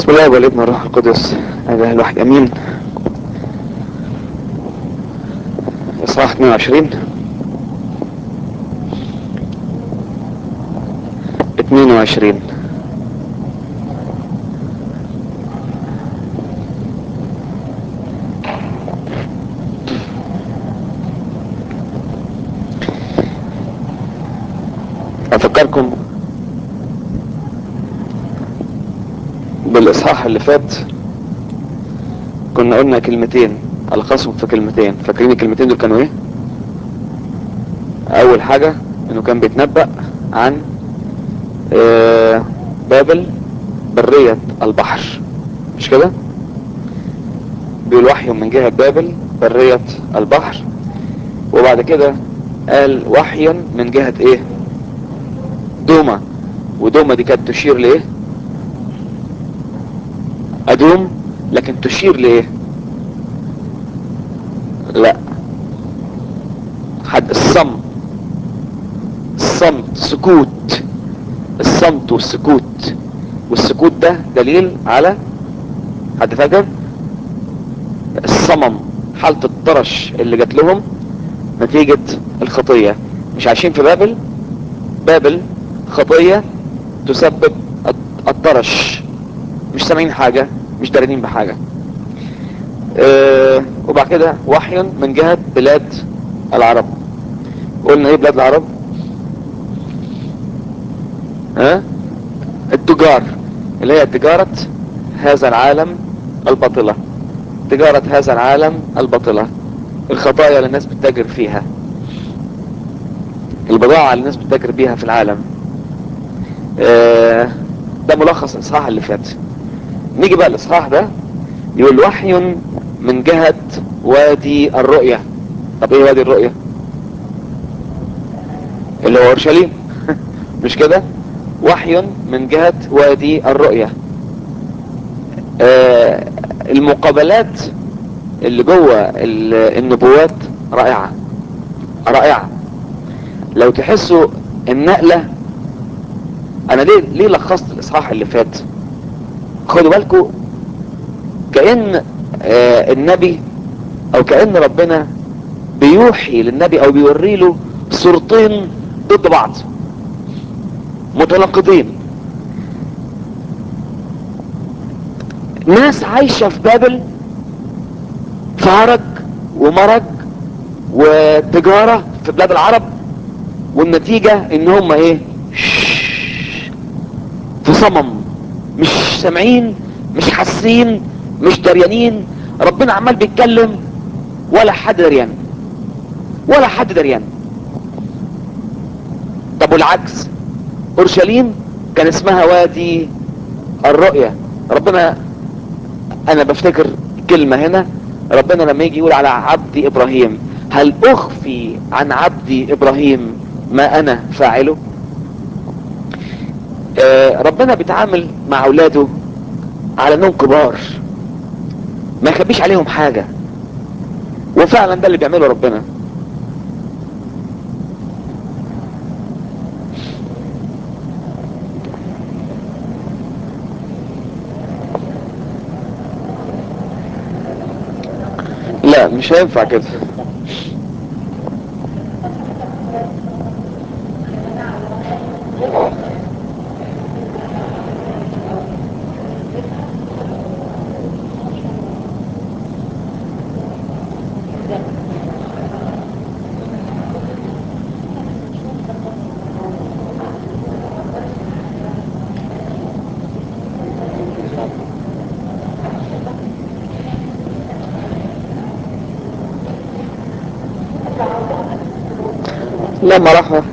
بسم الله والابن والروح القدس اله الواحد امين اصحاح 22 22 افكركم بالاصحاح اللي فات كنا قلنا كلمتين الخصم في كلمتين فاكرين الكلمتين دول كانوا ايه اول حاجة انه كان بيتنبأ عن آه بابل برية البحر مش كده بيقول وحي من جهة بابل برية البحر وبعد كده قال وحيا من جهة ايه دوما ودوما دي كانت تشير لايه ادوم لكن تشير لايه لا حد الصمت الصمت سكوت الصمت والسكوت والسكوت ده دليل على حد فاكر الصمم حالة الطرش اللي جات لهم نتيجة الخطية مش عايشين في بابل بابل خطية تسبب الطرش مش سامعين حاجة مش دارين بحاجة اه وبعد كده وحي من جهة بلاد العرب قلنا ايه بلاد العرب ها اه؟ التجار اللي هي تجارة هذا العالم الباطلة تجارة هذا العالم الباطلة الخطايا اللي الناس بتتاجر فيها البضاعة اللي الناس بتتاجر بيها في العالم اه ده ملخص الاصحاح اللي فات نيجي بقى الاصحاح ده يقول وحي من جهة وادي الرؤية طب ايه وادي الرؤية اللي هو اورشليم مش كده وحي من جهة وادي الرؤية آه المقابلات اللي جوه النبوات رائعة رائعة لو تحسوا النقلة انا ليه ليه لخصت الاصحاح اللي فات خدوا بالكم كأن آه النبي او كأن ربنا بيوحي للنبي او بيوري له صورتين ضد بعض متناقضين ناس عايشة في بابل فهرج ومرج وتجارة في بلاد العرب والنتيجة ان هم ايه في صمم مش سامعين مش حاسين مش دريانين ربنا عمال بيتكلم ولا حد دريان ولا حد دريان طب والعكس اورشليم كان اسمها وادي الرؤية ربنا انا بفتكر كلمة هنا ربنا لما يجي يقول على عبدي ابراهيم هل اخفي عن عبدي ابراهيم ما انا فاعله آه ربنا بيتعامل مع اولاده على انهم كبار ما يخبيش عليهم حاجة وفعلا ده اللي بيعمله ربنا لا مش هينفع كده لما راح واحد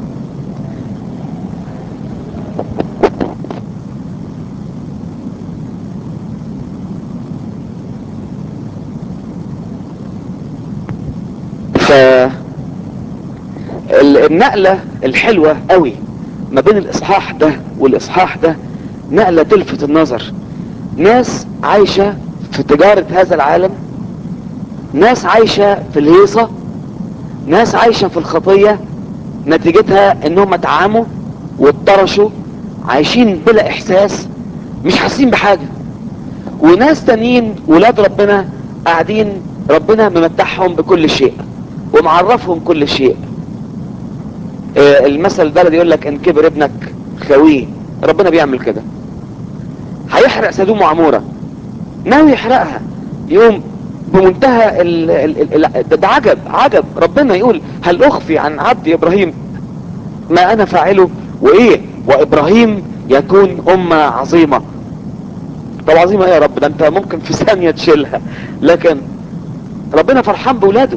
ف النقلة الحلوة قوي ما بين الاصحاح ده والاصحاح ده نقلة تلفت النظر ناس عايشة في تجارة هذا العالم ناس عايشة في الهيصة ناس عايشة في الخطية نتيجتها انهم اتعاموا واتطرشوا عايشين بلا احساس مش حاسين بحاجة وناس تانيين ولاد ربنا قاعدين ربنا ممتعهم بكل شيء ومعرفهم كل شيء آه، المثل البلدي يقول لك ان كبر ابنك خويه ربنا بيعمل كده هيحرق سدوم وعموره ناوي يحرقها يقوم بمنتهى ال ال ال ده, ده عجب عجب ربنا يقول هل اخفي عن عبد ابراهيم ما انا فاعله وايه وابراهيم يكون امة عظيمة طب عظيمة ايه يا رب ده انت ممكن في ثانية تشيلها لكن ربنا فرحان بولاده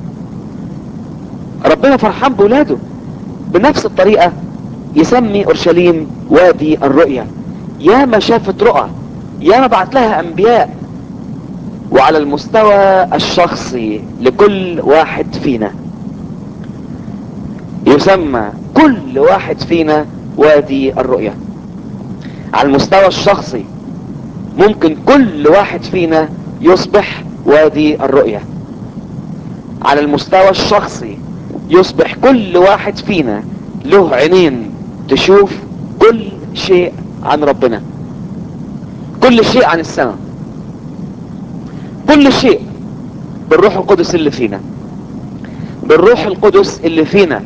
ربنا فرحان بولاده بنفس الطريقة يسمي اورشليم وادي الرؤية يا ما شافت رؤى يا ما بعت لها انبياء وعلى المستوى الشخصي لكل واحد فينا يسمى كل واحد فينا وادي الرؤية على المستوى الشخصي ممكن كل واحد فينا يصبح وادي الرؤية على المستوى الشخصي يصبح كل واحد فينا له عينين تشوف كل شيء عن ربنا كل شيء عن السماء كل شيء بالروح القدس اللي فينا بالروح القدس اللي فينا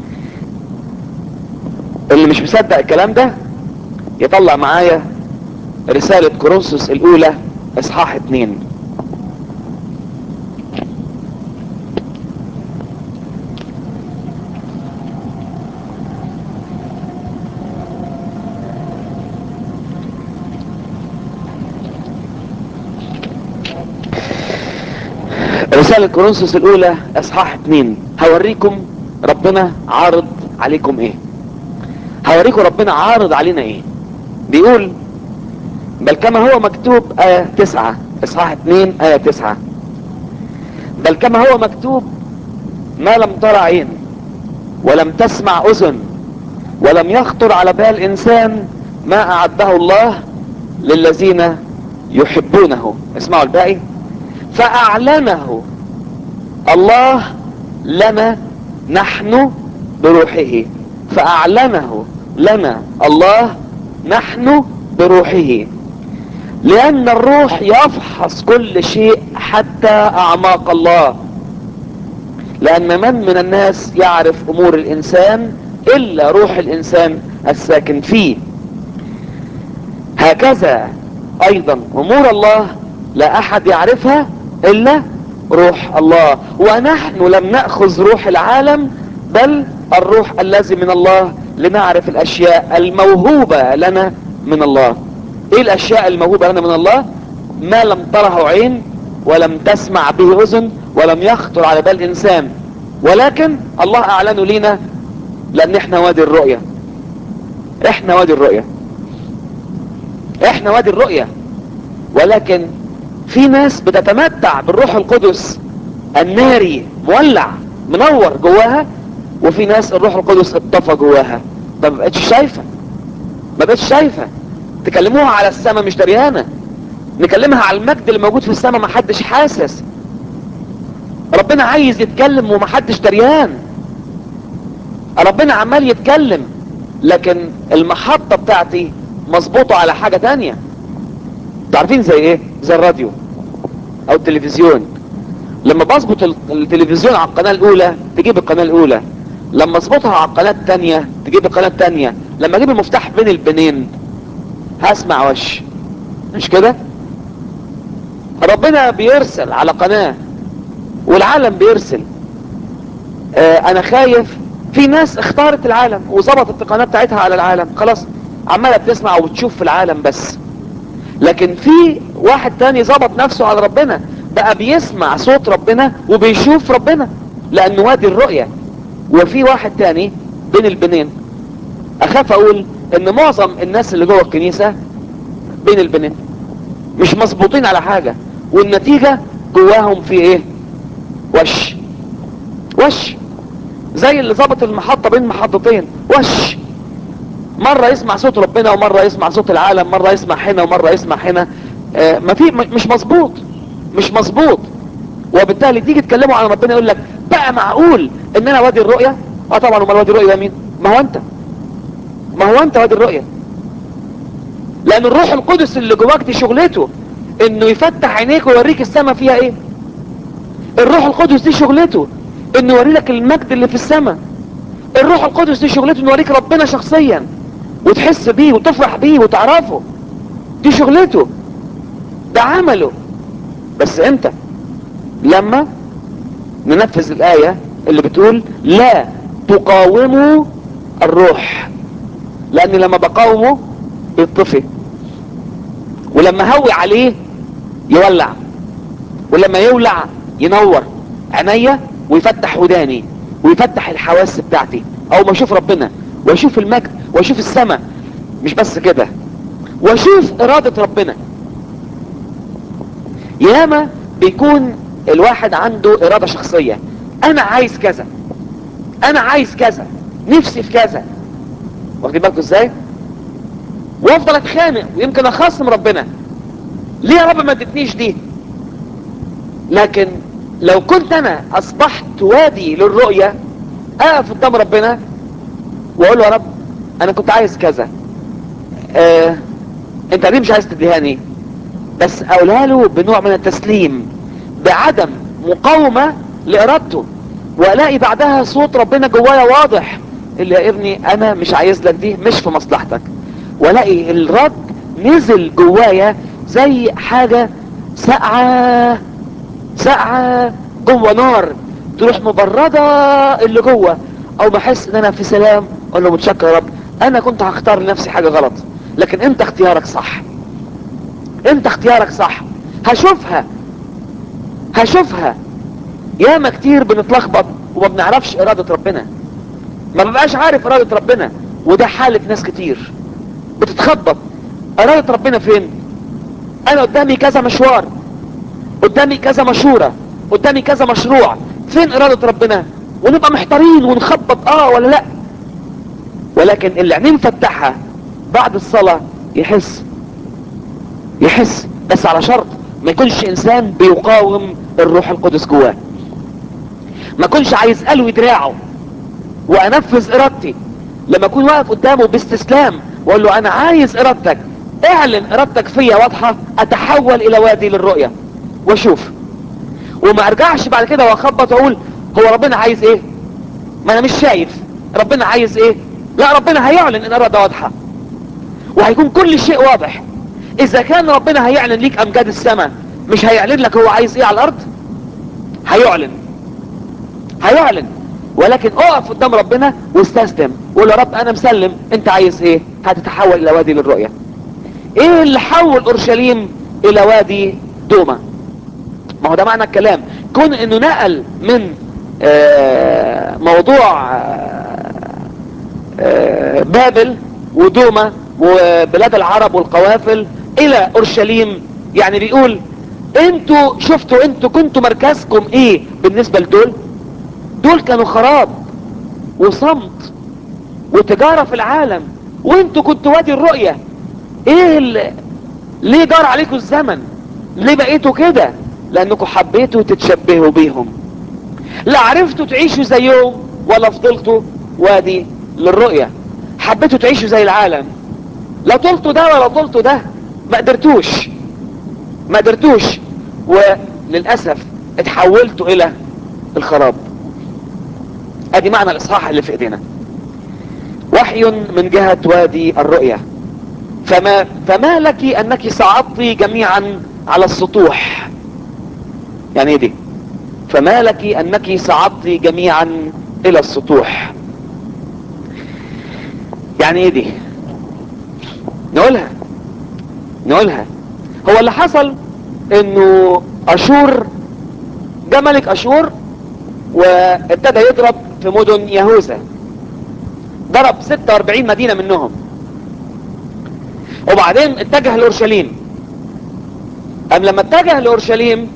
اللي مش مصدق الكلام ده يطلع معايا رسالة كورنثوس الاولى اصحاح اتنين رسالة كورنثوس الاولى اصحاح اتنين هوريكم ربنا عارض عليكم ايه هوريكم ربنا عارض علينا ايه بيقول بل كما هو مكتوب آية تسعة اصحاح اتنين آية تسعة بل كما هو مكتوب ما لم ترى عين ولم تسمع اذن ولم يخطر على بال انسان ما اعده الله للذين يحبونه اسمعوا الباقي فاعلنه الله لنا نحن بروحه فاعلنه لنا الله نحن بروحه لان الروح يفحص كل شيء حتى اعماق الله لان من من الناس يعرف امور الانسان الا روح الانسان الساكن فيه هكذا ايضا امور الله لا احد يعرفها الا روح الله ونحن لم نأخذ روح العالم بل الروح الذي من الله لنعرف الاشياء الموهوبة لنا من الله ايه الاشياء الموهوبة لنا من الله ما لم تره عين ولم تسمع به اذن ولم يخطر على بال انسان ولكن الله اعلنه لينا لان احنا وادي الرؤية احنا وادي الرؤية احنا وادي الرؤية ولكن في ناس بتتمتع بالروح القدس الناري مولع منور جواها وفي ناس الروح القدس اتطفى جواها ما بقتش شايفة ما بقتش شايفة تكلموها على السماء مش دريانة نكلمها على المجد اللي موجود في السماء ما حدش حاسس ربنا عايز يتكلم وما حدش دريان ربنا عمال يتكلم لكن المحطة بتاعتي مظبوطة على حاجة تانية تعرفين زي ايه زي الراديو او التلفزيون لما بظبط التلفزيون على القناة الاولى تجيب القناة الاولى لما اظبطها على القناة التانية تجيب القناة التانية لما اجيب المفتاح بين البنين هسمع وش مش كده ربنا بيرسل على قناة والعالم بيرسل آه انا خايف في ناس اختارت العالم وظبطت القناة بتاعتها على العالم خلاص عمالة بتسمع وبتشوف في العالم بس لكن في واحد تاني ظبط نفسه على ربنا بقى بيسمع صوت ربنا وبيشوف ربنا لانه وادي الرؤية وفي واحد تاني بين البنين اخاف اقول ان معظم الناس اللي جوه الكنيسة بين البنين مش مظبوطين على حاجة والنتيجة جواهم في ايه وش وش زي اللي ظبط المحطة بين محطتين وش مرة يسمع صوت ربنا ومرة يسمع صوت العالم مرة يسمع هنا ومرة يسمع هنا آه ما في مش مظبوط مش مظبوط وبالتالي تيجي تكلموا عن ربنا يقول لك بقى معقول ان انا وادي الرؤية اه طبعا امال وادي الرؤية ده مين ما هو انت ما هو انت وادي الرؤية لان الروح القدس اللي جواك دي شغلته انه يفتح عينيك ويوريك السماء فيها ايه الروح القدس دي شغلته انه يوري لك المجد اللي في السماء الروح القدس دي شغلته انه يوريك ربنا شخصيا وتحس بيه وتفرح بيه وتعرفه دي شغلته ده عمله بس امتى لما ننفذ الآية اللي بتقول لا تقاوموا الروح لان لما بقاومه بيطفي ولما هوي عليه يولع ولما يولع ينور عينيا ويفتح وداني ويفتح الحواس بتاعتي او ما اشوف ربنا واشوف المجد واشوف السماء مش بس كده واشوف ارادة ربنا ياما بيكون الواحد عنده ارادة شخصية انا عايز كذا انا عايز كذا نفسي في كذا واخدين بالكم ازاي وافضل اتخانق ويمكن اخاصم ربنا ليه يا رب ما ادتنيش دي لكن لو كنت انا اصبحت وادي للرؤية اقف قدام ربنا واقول له يا رب انا كنت عايز كذا آه انت ليه مش عايز تديهاني بس اقولها له بنوع من التسليم بعدم مقاومة لارادته والاقي بعدها صوت ربنا جوايا واضح اللي يا ابني انا مش عايز لك دي مش في مصلحتك والاقي الرد نزل جوايا زي حاجة ساقعة ساقعة جوه نار تروح مبردة اللي جوه او بحس ان انا في سلام اقول له متشكر يا رب انا كنت هختار لنفسي حاجة غلط لكن انت اختيارك صح انت اختيارك صح هشوفها هشوفها ياما كتير بنتلخبط وما بنعرفش ارادة ربنا ما ببقاش عارف ارادة ربنا وده حالة ناس كتير بتتخبط ارادة ربنا فين انا قدامي كذا مشوار قدامي كذا مشورة قدامي كذا مشروع فين ارادة ربنا ونبقى محتارين ونخبط اه ولا لا ولكن اللي عينيه مفتحها بعد الصلاة يحس يحس بس على شرط ما يكونش انسان بيقاوم الروح القدس جواه ما كنش عايز قلوي دراعه وانفذ ارادتي لما اكون واقف قدامه باستسلام واقول له انا عايز ارادتك اعلن ارادتك فيا واضحة اتحول الى وادي للرؤية واشوف وما ارجعش بعد كده واخبط واقول هو ربنا عايز ايه ما انا مش شايف ربنا عايز ايه لا ربنا هيعلن ان اراده واضحة وهيكون كل شيء واضح اذا كان ربنا هيعلن ليك امجاد السماء مش هيعلن لك هو عايز ايه على الارض هيعلن هيعلن ولكن اقف قدام ربنا واستسلم وقول يا رب انا مسلم انت عايز ايه هتتحول الى وادي للرؤية ايه اللي حول اورشليم الى وادي دوما ما هو ده معنى الكلام كون انه نقل من آه موضوع آه آه بابل ودوما وبلاد العرب والقوافل الى اورشليم يعني بيقول انتوا شفتوا انتوا كنتوا مركزكم ايه بالنسبة لدول دول كانوا خراب وصمت وتجارة في العالم وانتوا كنتوا وادي الرؤية ايه اللي ليه جار عليكم الزمن ليه بقيتوا كده لانكم حبيتوا تتشبهوا بيهم لا عرفتوا تعيشوا زيهم ولا فضلتوا وادي للرؤية حبيتوا تعيشوا زي العالم لا طلتوا ده ولا طلتوا ده ما قدرتوش ما قدرتوش وللأسف اتحولتوا الى الخراب ادي معنى الاصحاح اللي في ايدينا وحي من جهة وادي الرؤية فما, فما لك انك صعدت جميعا على السطوح يعني ايه دي فما لك انك صعدت جميعا الى السطوح يعني ايه دي نقولها نقولها هو اللي حصل انه اشور جه ملك اشور وابتدى يضرب في مدن يهوذا ضرب 46 مدينة منهم وبعدين اتجه لأورشليم أم لما اتجه لأورشليم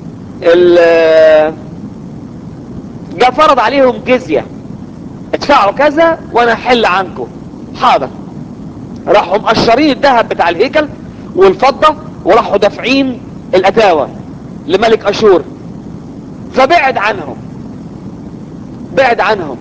جاء فرض عليهم جزية ادفعوا كذا وانا احل عنكم حاضر راحوا مقشرين الذهب بتاع الهيكل والفضة وراحوا دافعين الاتاوة لملك اشور فبعد عنهم بعد عنهم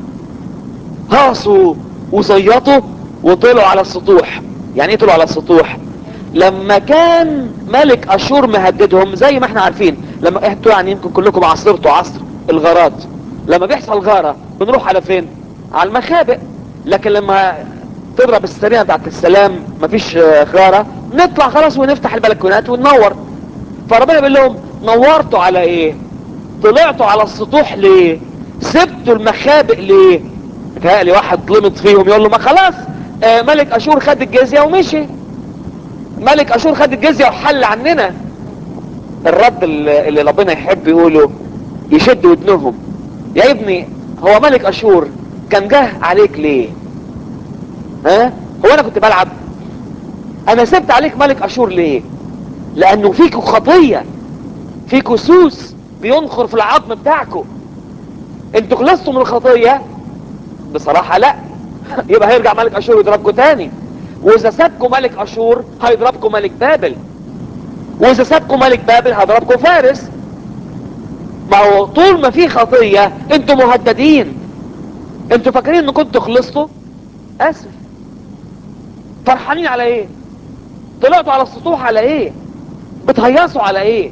هاصوا وزيطوا وطلعوا على السطوح يعني ايه طلعوا على السطوح لما كان ملك اشور مهددهم زي ما احنا عارفين لما انتوا يعني يمكن كلكم عصرتوا عصر الغارات لما بيحصل غارة بنروح على فين على المخابئ لكن لما تضرب السرينة بتاعت السلام مفيش آه، غارة نطلع خلاص ونفتح البلكونات وننور فربنا بيقول لهم نورتوا على ايه طلعتوا على السطوح ليه سبتوا المخابئ ليه متهيألي واحد لمط فيهم يقول له ما خلاص آه ملك اشور خد الجزية ومشي ملك اشور خد الجزية وحل عننا الرد اللي اللي ربنا يحب يقوله يشد ودنهم يا ابني هو ملك اشور كان جه عليك ليه ها هو انا كنت بلعب انا سبت عليك ملك اشور ليه لانه فيكوا خطية فيكوا سوس بينخر في العظم بتاعكم انتوا خلصتوا من الخطية بصراحة لا يبقى هيرجع ملك اشور يضربكم تاني واذا سابكم ملك اشور هيضربكم ملك بابل واذا سابكم ملك بابل هيضربكم فارس ما هو طول ما في خطية انتوا مهددين انتوا فاكرين ان كنتوا خلصتوا اسف فرحانين على ايه طلعتوا على السطوح على ايه بتهيصوا على ايه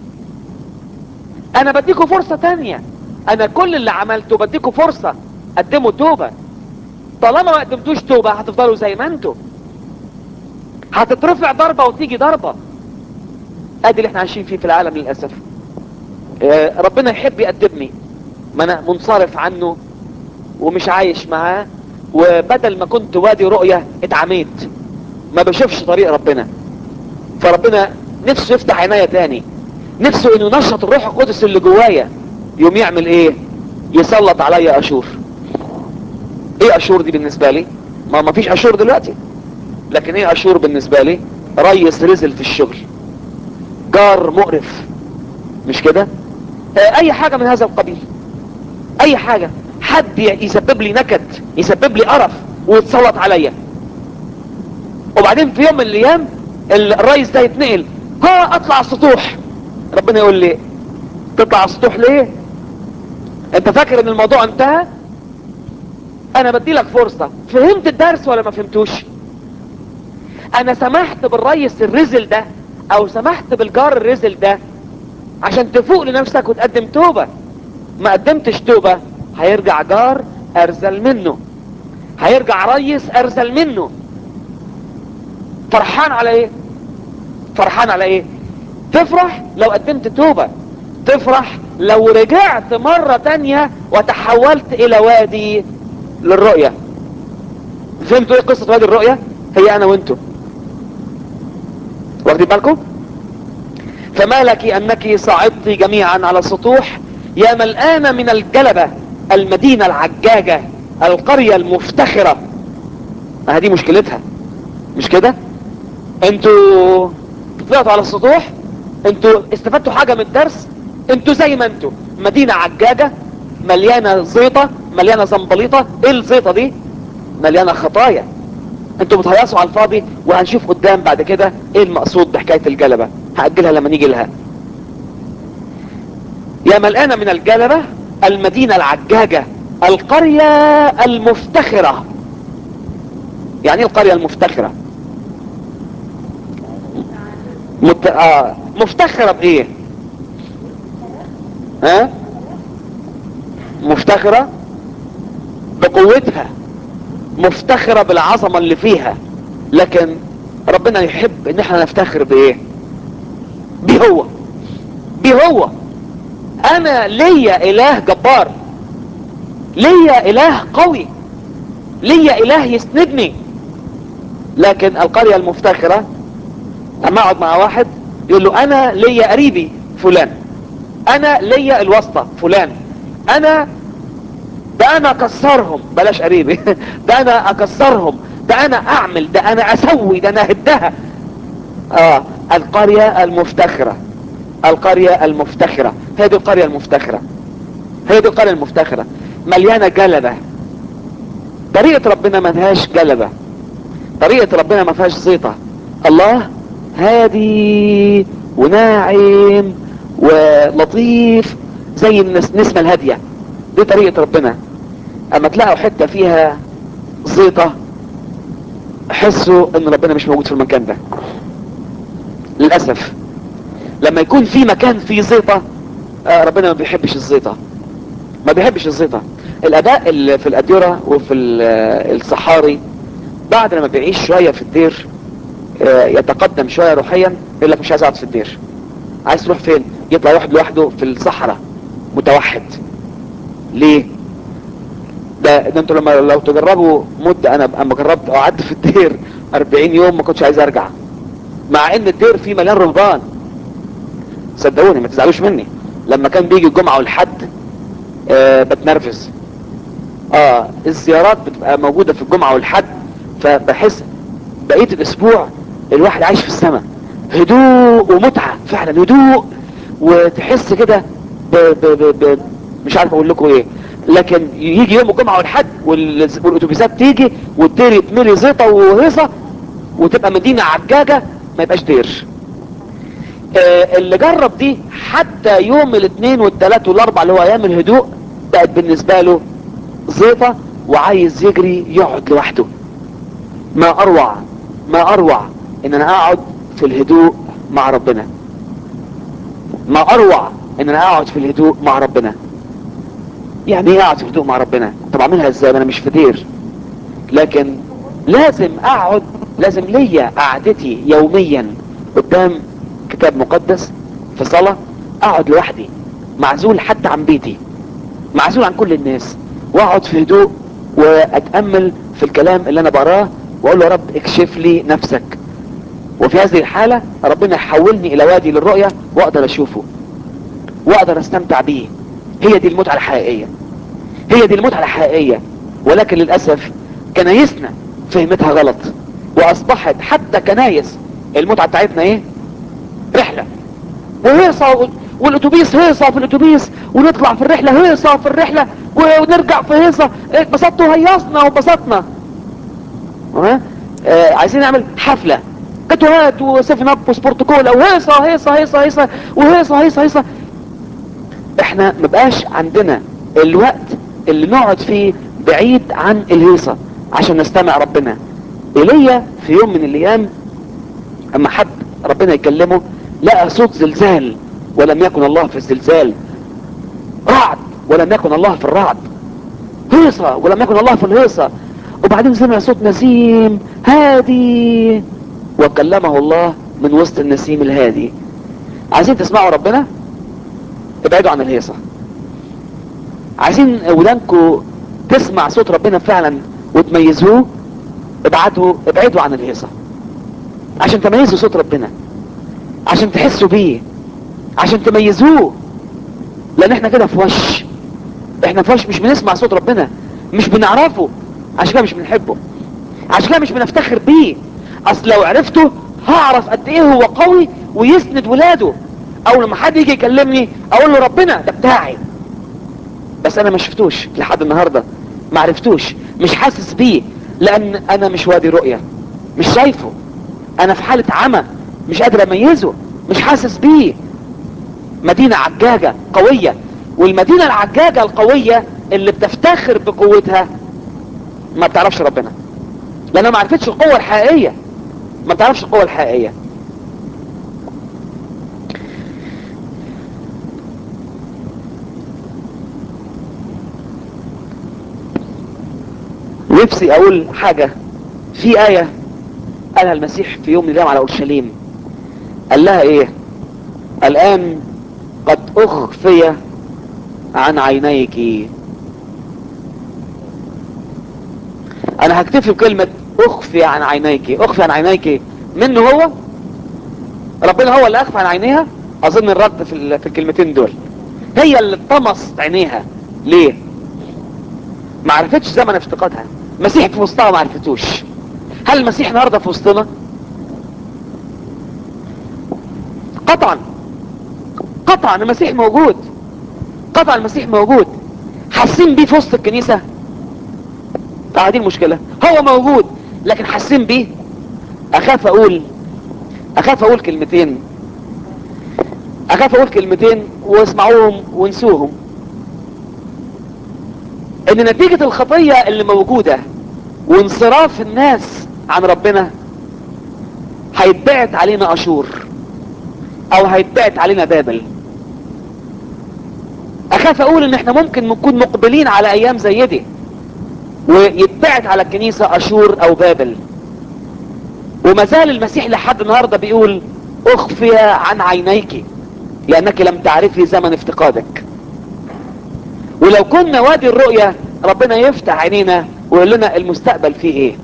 انا بديكوا فرصة تانية انا كل اللي عملته بديكوا فرصة قدموا توبة طالما ما قدمتوش توبة هتفضلوا زي ما انتوا هتترفع ضربة وتيجي ضربة ادي اللي احنا عايشين فيه في العالم للأسف آه، ربنا يحب يقدمني ما انا منصرف عنه ومش عايش معاه وبدل ما كنت وادي رؤية اتعميت ما بشوفش طريق ربنا فربنا نفسه يفتح عينيا تاني نفسه انه ينشط الروح القدس اللي جوايا يوم يعمل ايه يسلط عليا اشور ايه اشور دي بالنسبة لي ما ما فيش اشور دلوقتي لكن ايه اشور بالنسبة لي ريس رزل في الشغل جار مقرف مش كده آه، اي حاجة من هذا القبيل اي حاجة حد يسبب لي نكد يسبب لي قرف ويتسلط عليا وبعدين في يوم من الايام الرئيس ده يتنقل ها اطلع على السطوح ربنا يقول لي تطلع على السطوح ليه انت فاكر ان الموضوع انتهى انا بدي لك فرصة فهمت الدرس ولا ما فهمتوش انا سمحت بالريس الرزل ده او سمحت بالجار الرزل ده عشان تفوق لنفسك وتقدم توبة ما قدمتش توبة هيرجع جار ارزل منه هيرجع ريس ارزل منه فرحان على ايه فرحان على ايه تفرح لو قدمت توبة تفرح لو رجعت مرة تانية وتحولت الى وادي للرؤية فهمتوا ايه قصة وادي الرؤية هي انا وانتوا واخدين بالكم فما لك انك صعدت جميعا على السطوح يا ملآنة من الجلبة المدينة العجاجة القرية المفتخرة ما دي مشكلتها مش كده انتوا طلعتوا على السطوح انتوا استفدتوا حاجة من الدرس انتوا زي ما انتوا مدينة عجاجة مليانة زيطة مليانة زنبليطة ايه الزيطة دي مليانة خطايا انتوا بتهيصوا على الفاضي وهنشوف قدام بعد كده ايه المقصود بحكاية الجلبة هأجلها لما نيجي لها يا ملآنة من الجلبة المدينة العجاجة القرية المفتخرة يعني ايه القرية المفتخرة مت... آه. مفتخرة بايه ها مفتخرة بقوتها مفتخرة بالعظمة اللي فيها لكن ربنا يحب ان احنا نفتخر بايه بيه هو بيه هو انا ليا اله جبار ليا اله قوي ليا اله يسندني لكن القرية المفتخرة اما اقعد مع واحد يقول له انا ليا قريبي فلان انا ليا الواسطة فلان انا ده انا اكسرهم بلاش قريبي ده انا اكسرهم ده انا اعمل ده انا اسوي ده انا اهدها اه القرية المفتخرة القرية المفتخرة هي دي القرية المفتخرة هي دي القرية المفتخرة مليانة جلبة طريقة ربنا ما فيهاش جلبة طريقة ربنا ما فيهاش زيطة الله هادي وناعم ولطيف زي النسمة الهادية دي طريقة ربنا اما تلاقوا حتة فيها زيطة حسوا ان ربنا مش موجود في المكان ده للاسف لما يكون في مكان فيه زيطة آه ربنا ما بيحبش الزيطة ما بيحبش الزيطة الاباء اللي في الاديرة وفي ال- آه، الصحاري بعد لما بيعيش شوية في الدير آه، يتقدم شوية روحيا يقول لك مش عايز اقعد في الدير عايز تروح فين يطلع واحد لوحده في الصحراء متوحد ليه ده ده انتوا لما لو تجربوا مدة انا اما جربت قعدت في الدير 40 يوم ما كنتش عايز ارجع مع ان الدير فيه مليان رهبان صدقوني ما تزعلوش مني لما كان بيجي الجمعة والحد آه بتنرفز اه الزيارات بتبقى موجودة في الجمعة والحد فبحس بقية الاسبوع الواحد عايش في السماء هدوء ومتعة فعلا هدوء وتحس كده ب ب ب ب مش عارف اقول لكم ايه لكن يجي يوم الجمعة والحد وال- والاتوبيسات تيجي والدير يتملي زيطة وهيصة وتبقى مدينة عجاجة ما يبقاش دير آه، اللي جرب دي حتى يوم الاثنين والثلاث والاربع اللي هو ايام الهدوء بقت بالنسبة له زيطة وعايز يجري يقعد لوحده ما اروع ما اروع ان انا اقعد في الهدوء مع ربنا ما اروع ان انا اقعد في الهدوء مع ربنا يعني ايه اقعد في الهدوء مع ربنا طب اعملها ازاي ما انا مش في دير لكن لازم اقعد لازم ليا قعدتي يوميا قدام كتاب مقدس في صلاة اقعد لوحدي معزول حتى عن بيتي معزول عن كل الناس واقعد في هدوء واتأمل في الكلام اللي انا بقراه واقول له يا رب اكشف لي نفسك وفي هذه الحالة ربنا يحولني الى وادي للرؤية واقدر اشوفه واقدر استمتع بيه هي دي المتعة الحقيقية هي دي المتعة الحقيقية ولكن للأسف كنايسنا فهمتها غلط واصبحت حتى كنايس المتعة بتاعتنا ايه رحلة وهيصة والاتوبيس هيصة في الاتوبيس ونطلع في الرحلة هيصة في الرحلة ونرجع في هيصة اتبسطتوا هيصنا وبسطنا ها؟ آه عايزين نعمل حفلة كاتوهات وسيفن اب وسبورت كولا وهيصة هيصة هيصة هيصة وهيصة هيصة هيصة احنا مبقاش عندنا الوقت اللي نقعد فيه بعيد عن الهيصة عشان نستمع ربنا ايليا في يوم من الايام اما حب ربنا يكلمه لقى صوت زلزال ولم يكن الله في الزلزال رعد ولم يكن الله في الرعد هيصة ولم يكن الله في الهيصة وبعدين سمع صوت نسيم هادي وكلمه الله من وسط النسيم الهادي عايزين تسمعوا ربنا ابعدوا عن الهيصة عايزين ودانكم تسمع صوت ربنا فعلا وتميزوه ابعدوا ابعدوا عن الهيصة عشان تميزوا صوت ربنا عشان تحسوا بيه عشان تميزوه لان احنا كده في وش احنا في وش مش بنسمع صوت ربنا مش بنعرفه عشان كده مش بنحبه عشان كده مش بنفتخر بيه اصل لو عرفته هعرف قد ايه هو قوي ويسند ولاده او لما حد يجي يكلمني اقول له ربنا ده بتاعي بس انا ما شفتوش لحد النهارده ما عرفتوش مش حاسس بيه لان انا مش وادي رؤية مش شايفه انا في حالة عمى مش قادر اميزه مش حاسس بيه مدينة عجاجة قوية والمدينة العجاجة القوية اللي بتفتخر بقوتها ما بتعرفش ربنا لانها ما عرفتش القوة الحقيقية ما بتعرفش القوة الحقيقية نفسي اقول حاجة في آية قالها المسيح في يوم من الايام على اورشليم قال لها ايه الان قد اخفي عن عينيك انا هكتفي بكلمة اخفي عن عينيك اخفي عن عينيك منه هو ربنا هو اللي اخفى عن عينيها اظن الرد في, ال- في الكلمتين دول هي اللي طمست عينيها ليه ما عرفتش زمن افتقادها المسيح في وسطها ما عرفتوش هل المسيح النهارده في وسطنا قطعا قطعا المسيح موجود قطعا المسيح موجود حاسين بيه في وسط الكنيسة اه دي المشكلة هو موجود لكن حاسين بيه اخاف اقول اخاف اقول كلمتين اخاف اقول كلمتين واسمعوهم وانسوهم ان نتيجة الخطية اللي موجودة وانصراف الناس عن ربنا هيتبعت علينا اشور او هيتبعت علينا بابل اخاف اقول ان احنا ممكن نكون مقبلين على ايام زي دي ويتبعت على الكنيسة اشور او بابل وما زال المسيح لحد النهاردة بيقول اخفي عن عينيك لانك لم تعرفي زمن افتقادك ولو كنا وادي الرؤية ربنا يفتح عينينا ويقول لنا المستقبل فيه ايه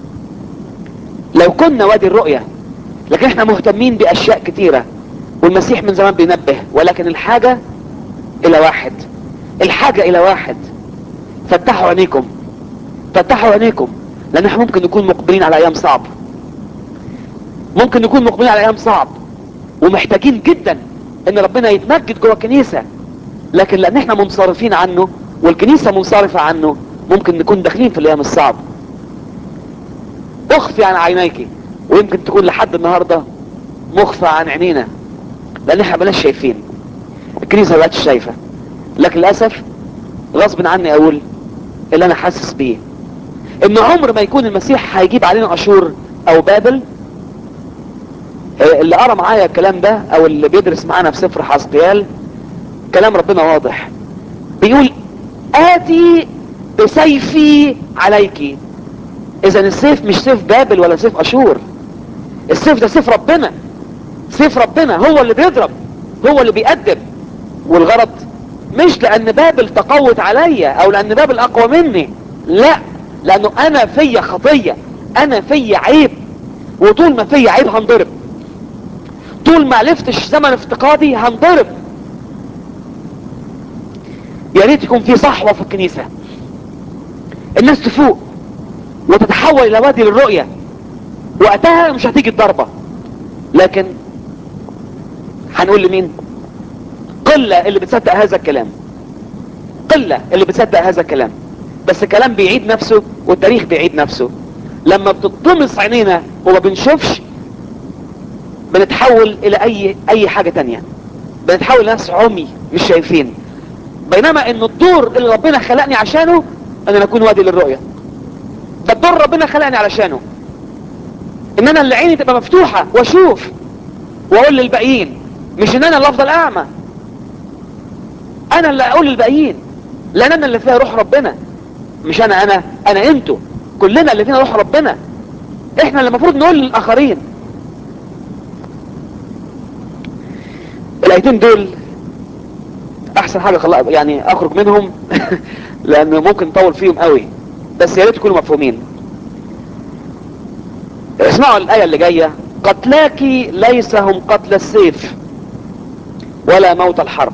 لو كنا وادي الرؤية لكن احنا مهتمين باشياء كتيرة والمسيح من زمان بينبه ولكن الحاجة الى واحد الحاجة الى واحد فتحوا عينيكم فتحوا عينيكم لان احنا ممكن نكون مقبلين على ايام صعب ممكن نكون مقبلين على ايام صعب ومحتاجين جدا ان ربنا يتمجد جوه الكنيسة لكن لان احنا منصرفين عنه والكنيسة منصرفة عنه ممكن نكون داخلين في الايام الصعب اخفي عن عينيك ويمكن تكون لحد النهاردة مخفى عن عينينا لان احنا بلاش شايفين الكنيسة مبقتش شايفة لكن للأسف غصب عني اقول اللي انا حاسس بيه ان عمر ما يكون المسيح هيجيب علينا اشور او بابل اللي قرا معايا الكلام ده او اللي بيدرس معانا في سفر حسقيال كلام ربنا واضح بيقول اتي بسيفي عليك اذا السيف مش سيف بابل ولا سيف اشور السيف ده سيف ربنا سيف ربنا هو اللي بيضرب هو اللي بيأدب والغرض مش لان بابل تقوت عليا او لان بابل اقوى مني لا لانه انا فيا خطية انا فيا عيب وطول ما فيا عيب هنضرب طول ما عرفتش زمن افتقادي هنضرب يا ريت يكون في صحوة في الكنيسة الناس تفوق وتتحول الى وادي للرؤية وقتها مش هتيجي الضربة لكن هنقول لمين قلة اللي بتصدق هذا الكلام قلة اللي بتصدق هذا الكلام بس الكلام بيعيد نفسه والتاريخ بيعيد نفسه لما بتطمس عينينا وما بنشوفش بنتحول الى اي اي حاجة تانية بنتحول لناس عمي مش شايفين بينما ان الدور اللي ربنا خلقني عشانه ان انا اكون وادي للرؤية ده الدور ربنا خلقني علشانه ان انا اللي عيني تبقى مفتوحة واشوف واقول للباقيين مش ان انا اللي افضل اعمى انا اللي اقول للباقيين لان انا اللي فيها روح ربنا مش انا انا انا انتوا كلنا اللي فينا روح ربنا احنا اللي المفروض نقول للاخرين الايتين دول احسن حاجة خلق يعني اخرج منهم لان ممكن نطول فيهم قوي بس يا ريت تكونوا مفهومين اسمعوا الايه اللي جايه قتلاك ليس هم قتل السيف ولا موت الحرب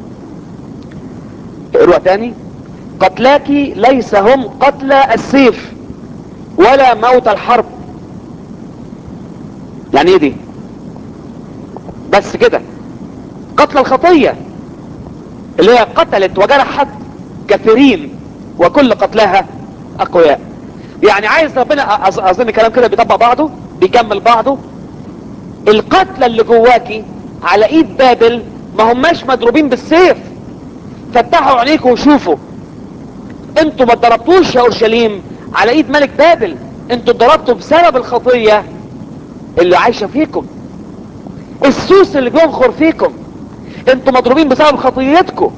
اقروا تاني قتلاك ليس هم قتل السيف ولا موت الحرب يعني ايه دي بس كده قتل الخطية اللي هي قتلت وجرحت كثيرين وكل قتلها اقوياء يعني عايز ربنا اظن كلام كده بيطبق بعضه بيكمل بعضه القتلى اللي جواكي على ايد بابل ما هماش مضروبين بالسيف فتحوا عينيكم وشوفوا انتوا ما اتضربتوش يا اورشليم على ايد ملك بابل انتوا اتضربتوا بسبب الخطية اللي عايشة فيكم السوس اللي بينخر فيكم انتوا مضروبين بسبب خطيتكم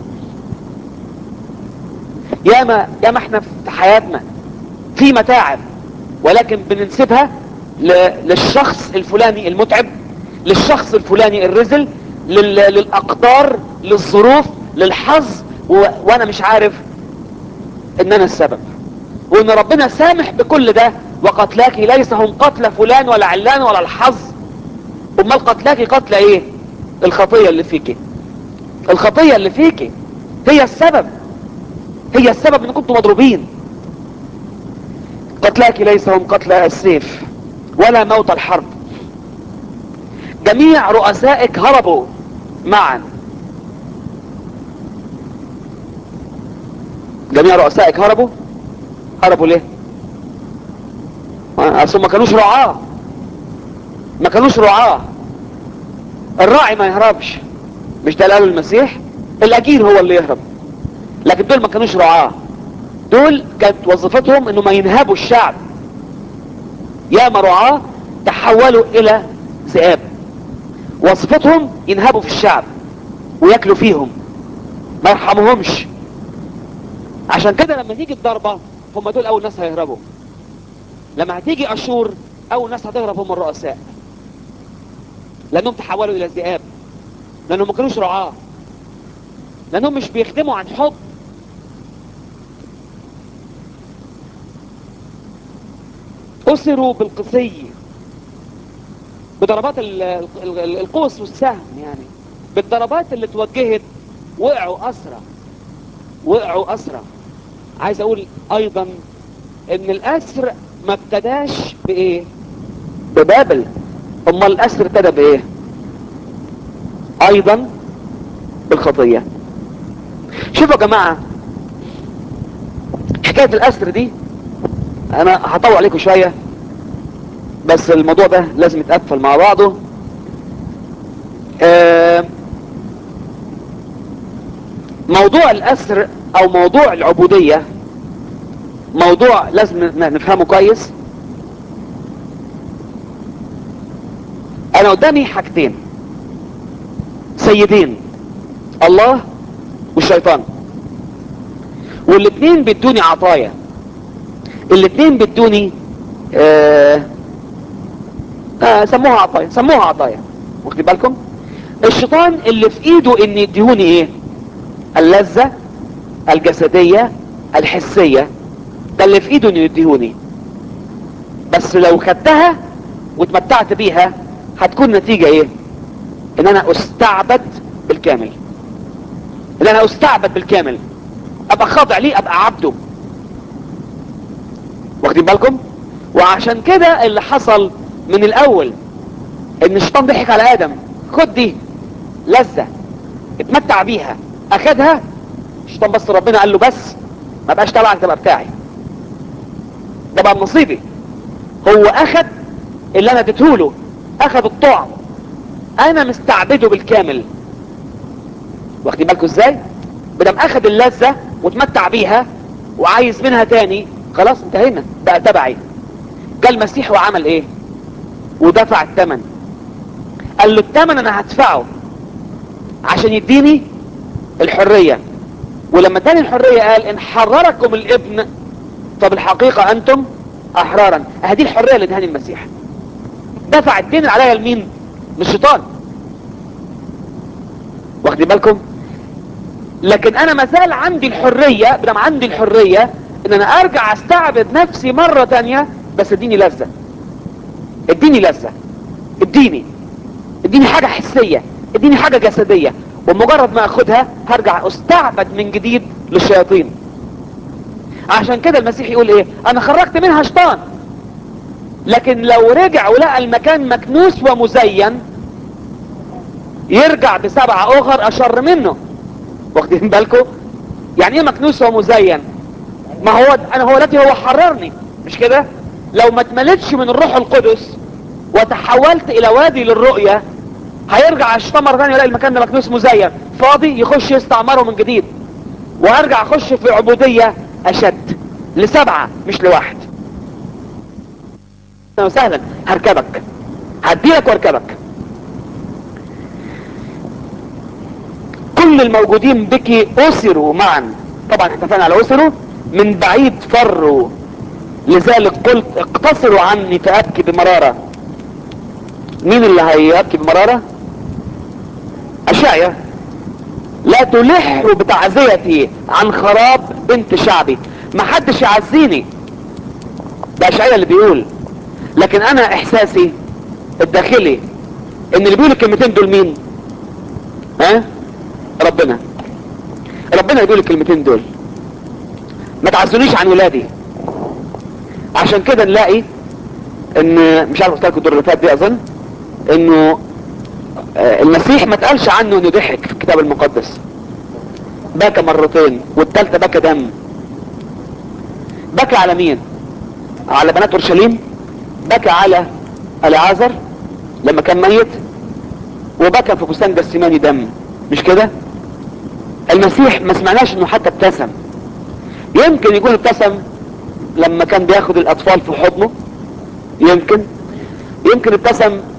ياما ياما احنا في حياتنا في متاعب ولكن بننسبها للشخص الفلاني المتعب للشخص الفلاني الرزل لل... للاقدار للظروف للحظ و... وانا مش عارف ان انا السبب وان ربنا سامح بكل ده وقتلاك ليس هم قتل فلان ولا علان ولا الحظ امال قتلاك قتل ايه الخطية اللي فيكي الخطية اللي فيكي هي السبب هي السبب ان كنتم مضروبين قتلاك ليس هم قتل السيف ولا موت الحرب جميع رؤسائك هربوا معا جميع رؤسائك هربوا هربوا ليه اصل ما كانوش رعاه ما كانوش رعاه الراعي ما يهربش مش ده اللي قاله المسيح الاجير هو اللي يهرب لكن دول ما كانوش رعاه دول كانت وظيفتهم انهم ينهبوا الشعب يا رعاه تحولوا الى ذئاب وصفتهم ينهبوا في الشعب وياكلوا فيهم ما يرحموهمش عشان كده لما تيجي الضربة هم دول اول ناس هيهربوا لما هتيجي اشور اول ناس هتهرب هم الرؤساء لانهم تحولوا الى ذئاب لانهم ما كانوش رعاه لانهم مش بيخدموا عن حب اسروا بالقسي بضربات ال- ال- ال- القوس والسهم يعني بالضربات اللي اتوجهت وقعوا اسرى وقعوا اسرى عايز اقول ايضا ان الاسر ما ابتداش بايه ببابل امال الاسر ابتدى بايه ايضا بالخطية شوفوا يا جماعة حكاية الاسر دي انا هطول عليكم شوية بس الموضوع ده لازم يتقفل مع بعضه آه، موضوع الاسر او موضوع العبودية موضوع لازم ن- نفهمه كويس انا قدامي حاجتين سيدين الله والشيطان والاتنين بيدوني عطايا الاتنين بيدوني آه آه سموها عطايا سموها عطايا واخدين بالكم الشيطان اللي في ايده ان يديهوني ايه اللذة الجسدية الحسية ده اللي في ايده انه يديهوني بس لو خدتها واتمتعت بيها هتكون نتيجة ايه ان انا استعبد بالكامل ان انا استعبد بالكامل ابقى خاضع ليه ابقى عبده واخدين بالكم وعشان كده اللي حصل من الاول ان الشيطان ضحك على ادم خد دي لذة اتمتع بيها اخدها الشيطان بس ربنا قال له بس ما بقاش تبعك تبقى بتاعي ده بقى نصيبي هو اخد اللي انا اديته له اخد الطعم انا مستعبده بالكامل واخدين بالكم ازاي بدم اخد اللذة واتمتع بيها وعايز منها تاني خلاص انتهينا بقى تبعي جاء المسيح وعمل ايه ودفع الثمن قال له الثمن انا هدفعه عشان يديني الحرية ولما اداني الحرية قال ان حرركم الابن فبالحقيقة انتم احرارا هذه الحرية اللي ادهاني المسيح دفع الدين اللي عليا لمين للشيطان واخدين بالكم لكن انا مازال عندي الحرية بدم عندي الحرية ان انا ارجع استعبد نفسي مرة تانية بس اديني لذة اديني لذة اديني اديني حاجة حسية اديني حاجة جسدية ومجرد ما اخدها هرجع استعبد من جديد للشياطين عشان كده المسيح يقول ايه انا خرجت منها شيطان لكن لو رجع ولقى المكان مكنوس ومزين يرجع بسبعة اخر اشر منه واخدين بالكم يعني ايه مكنوس ومزين ما هو انا هو الذي هو حررني مش كده لو ما اتملتش من الروح القدس وتحولت الى وادي للرؤية هيرجع الشيطان مرة ثانيه يلاقي المكان ده مكنوس مزين فاضي يخش يستعمره من جديد وارجع اخش في عبودية اشد لسبعة مش لواحد أهلا وسهلا هركبك هديلك واركبك كل الموجودين بك اسروا معا طبعا اتفقنا على اسروا من بعيد فروا لذلك قلت اقتصروا عني فابكي بمرارة مين اللي هيبكي بمرارة اشعيا لا تلحوا بتعزيتي عن خراب بنت شعبي ما حدش يعزيني ده اشعيا اللي بيقول لكن انا احساسي الداخلي ان اللي بيقول الكلمتين دول مين ها ربنا ربنا اللي بيقول الكلمتين دول ما تعزونيش عن ولادي عشان كده نلاقي ان مش عارف قلت لكم الدور اللي فات دي اظن انه آه، المسيح ما اتقالش عنه انه ضحك في الكتاب المقدس بكى مرتين والتالتة بكى دم بكى على مين على بنات اورشليم بكى على العازر لما كان ميت وبكى في بستان جسيماني دم مش كده المسيح ما سمعناش انه حتى ابتسم يمكن يكون ابتسم لما كان بياخد الاطفال في حضنه يمكن يمكن ابتسم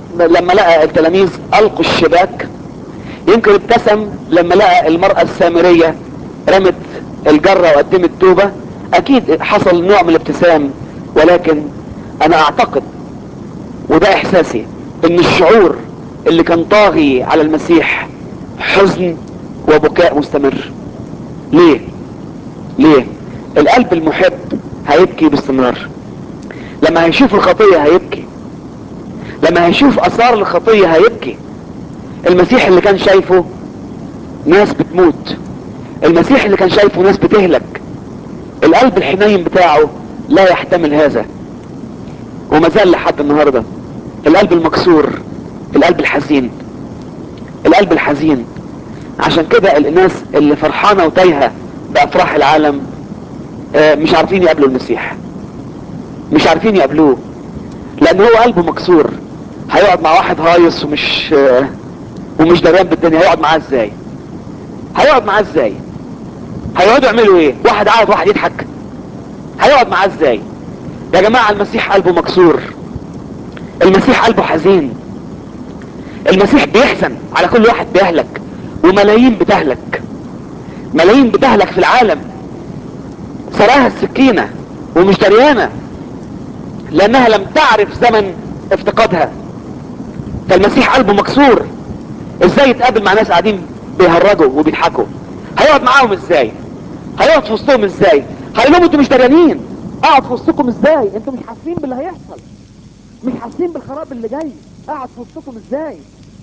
لما لقى التلاميذ القوا الشباك يمكن ابتسم لما لقى المرأة السامرية رمت الجرة وقدمت توبة اكيد حصل نوع من الابتسام ولكن انا اعتقد وده احساسي ان الشعور اللي كان طاغي على المسيح حزن وبكاء مستمر ليه ليه القلب المحب هيبكي باستمرار لما هيشوف الخطية هيبكي لما هيشوف اثار الخطية هيبكي المسيح اللي كان شايفه ناس بتموت المسيح اللي كان شايفه ناس بتهلك القلب الحنين بتاعه لا يحتمل هذا وما زال لحد النهاردة القلب المكسور القلب الحزين القلب الحزين عشان كده الناس اللي فرحانة وتايهة بأفراح العالم آه، مش عارفين يقابلوا المسيح مش عارفين يقابلوه لان هو قلبه مكسور هيقعد مع واحد هايص ومش آه، ومش دريان بالدنيا هيقعد معاه ازاي هيقعد معاه ازاي هيقعدوا يعملوا ايه واحد قاعد واحد يضحك هيقعد معاه ازاي يا جماعة المسيح قلبه مكسور المسيح قلبه حزين المسيح بيحزن على كل واحد بيهلك وملايين بتهلك ملايين بتهلك في العالم سراها السكينة ومش دريانة لانها لم تعرف زمن افتقادها فالمسيح قلبه مكسور ازاي يتقابل مع ناس قاعدين بيهرجوا وبيضحكوا هيقعد معاهم ازاي هيقعد في وسطهم ازاي هيقول لهم انتوا مش دريانين اقعد في وسطكم ازاي انتوا مش حاسين باللي هيحصل مش حاسين بالخراب اللي جاي اقعد في وسطكم ازاي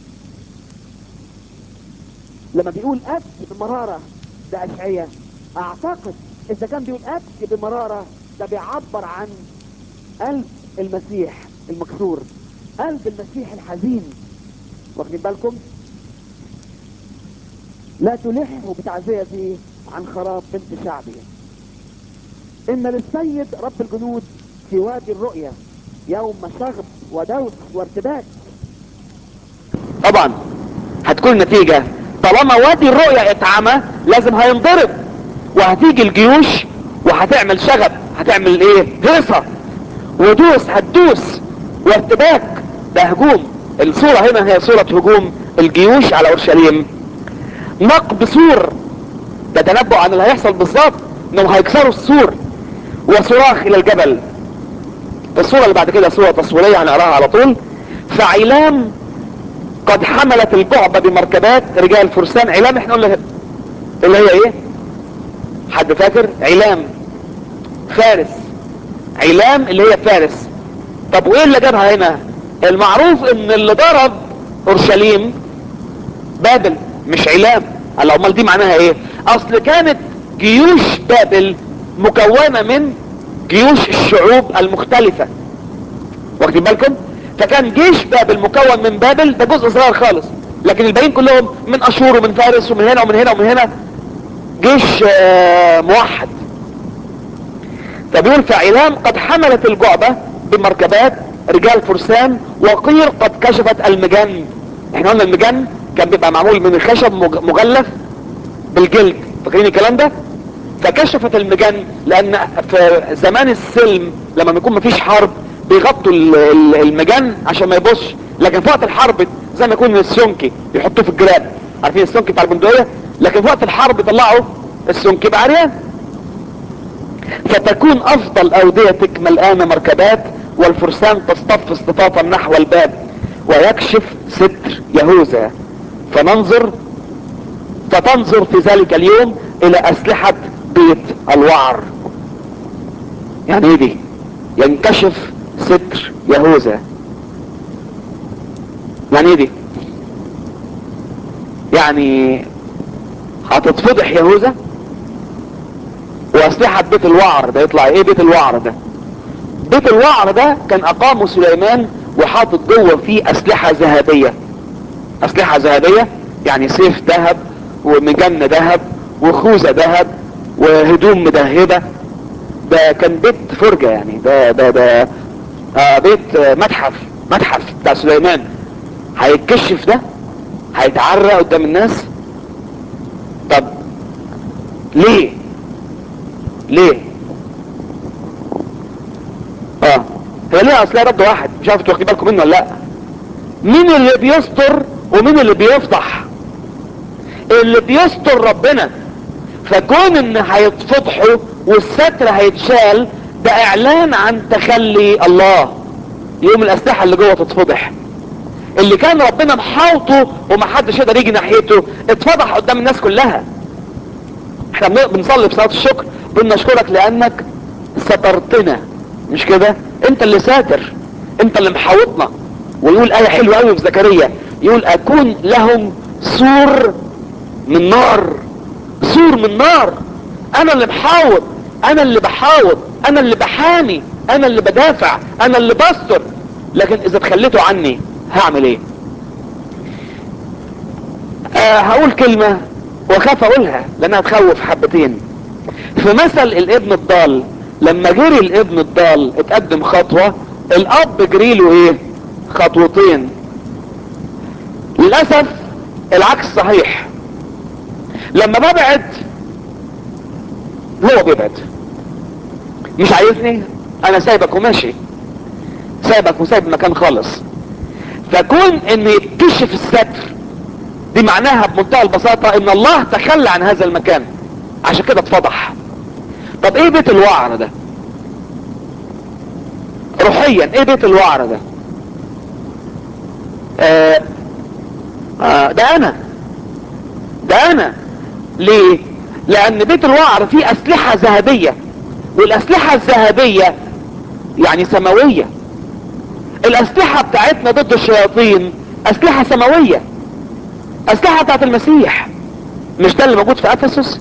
لما بيقول ابكي بمرارة ده اشعية اعتقد اذا كان بيقول ابكي بمرارة ده بيعبر عن قلب المسيح المكسور قلب المسيح الحزين واخدين بالكم لا تلحوا بتعزيتي عن خراب بنت شعبي ان للسيد رب الجنود في وادي الرؤيا يوم شغب ودوس وارتباك طبعا هتكون نتيجة طالما وادي الرؤيا اتعمى لازم هينضرب وهتيجي الجيوش وهتعمل شغب هتعمل ايه هيصة ودوس هتدوس وارتباك ده هجوم الصورة هنا هي صورة هجوم الجيوش على اورشليم نقب سور ده تنبؤ عن اللي هيحصل بالظبط انهم هيكسروا السور وصراخ الى الجبل الصورة اللي بعد كده صورة تصويرية هنقراها على طول فعلام قد حملت الجعبة بمركبات رجال فرسان علام احنا قلنا اللي هي ايه حد فاكر علام فارس علام اللي هي فارس طب وايه اللي جابها هنا المعروف ان اللي ضرب اورشليم بابل مش علام قال امال دي معناها ايه اصل كانت جيوش بابل مكونة من جيوش الشعوب المختلفة واخدين بالكم فكان جيش بابل مكون من بابل ده جزء صغير خالص لكن الباقيين كلهم من اشور ومن فارس ومن هنا ومن هنا ومن هنا جيش آه، موحد فبيقول فعلام قد حملت الجعبة بمركبات رجال فرسان وقير قد كشفت المجن احنا قلنا المجن كان بيبقى معمول من الخشب مج- مغلف بالجلد فاكرين الكلام ده فكشفت المجن لان في زمان السلم لما بيكون مفيش حرب بيغطوا ال- ال- المجن عشان ما يبصش لكن في وقت الحرب زي ما يكون السونكي يحطوه في الجراب عارفين السونكي بتاع البندقية لكن في وقت الحرب يطلعوا السونكي بعريان فتكون افضل اوديتك ملآنة مركبات والفرسان تصطف اصطفافا نحو الباب ويكشف ستر يهوذا فننظر فتنظر في ذلك اليوم الى اسلحة بيت الوعر يعني ايه دي ينكشف ستر يهوذا يعني ايه دي يعني هتتفضح يهوذا واسلحة بيت الوعر ده يطلع ايه بيت الوعر ده بيت الوعر ده كان اقامه سليمان وحاطط جوه فيه اسلحة ذهبية اسلحة ذهبية يعني سيف ذهب ومجن ذهب وخوذة ذهب وهدوم مدهبة ده كان بيت فرجة يعني ده ده ده آه بيت آه متحف متحف بتاع سليمان هيتكشف ده هيتعرى قدام الناس طب ليه ليه اه هي ليه اصلها رد واحد مش عارف تاخدي بالكم منه ولا لا مين اللي بيستر ومين اللي بيفضح اللي بيستر ربنا فكون ان هيتفضحوا والستر هيتشال ده اعلان عن تخلي الله يوم الاسلحة اللي جوه تتفضح اللي كان ربنا محاوطه ومحدش يقدر يجي ناحيته اتفضح قدام الناس كلها احنا بن- بنصلي بصلاة الشكر بنشكرك لانك سترتنا مش كده انت اللي ساتر انت اللي محاوطنا ويقول آية حلوة قوي في زكريا يقول اكون لهم سور من نار سور من نار انا اللي محاوط انا اللي بحاوط انا اللي بحامي انا اللي بدافع انا اللي بستر لكن اذا تخليتوا عني هعمل ايه آه هقول كلمة واخاف اقولها لانها تخوف حبتين في مثل الابن الضال لما جري الابن الضال اتقدم خطوة الاب جري له ايه خطوتين للأسف العكس صحيح لما ببعد هو بيبعد مش عايزني انا سايبك وماشي سايبك وسايب المكان خالص فكون ان يكتشف الستر دي معناها بمنتهى البساطة ان الله تخلى عن هذا المكان عشان كده اتفضح طب ايه بيت الوعر ده روحيا ايه بيت الوعر ده آه آه ده انا ده انا ليه لان بيت الوعر فيه اسلحة ذهبية والاسلحة الذهبية يعني سماوية الاسلحة بتاعتنا ضد الشياطين اسلحة سماوية اسلحة بتاعت المسيح مش ده اللي موجود في افسس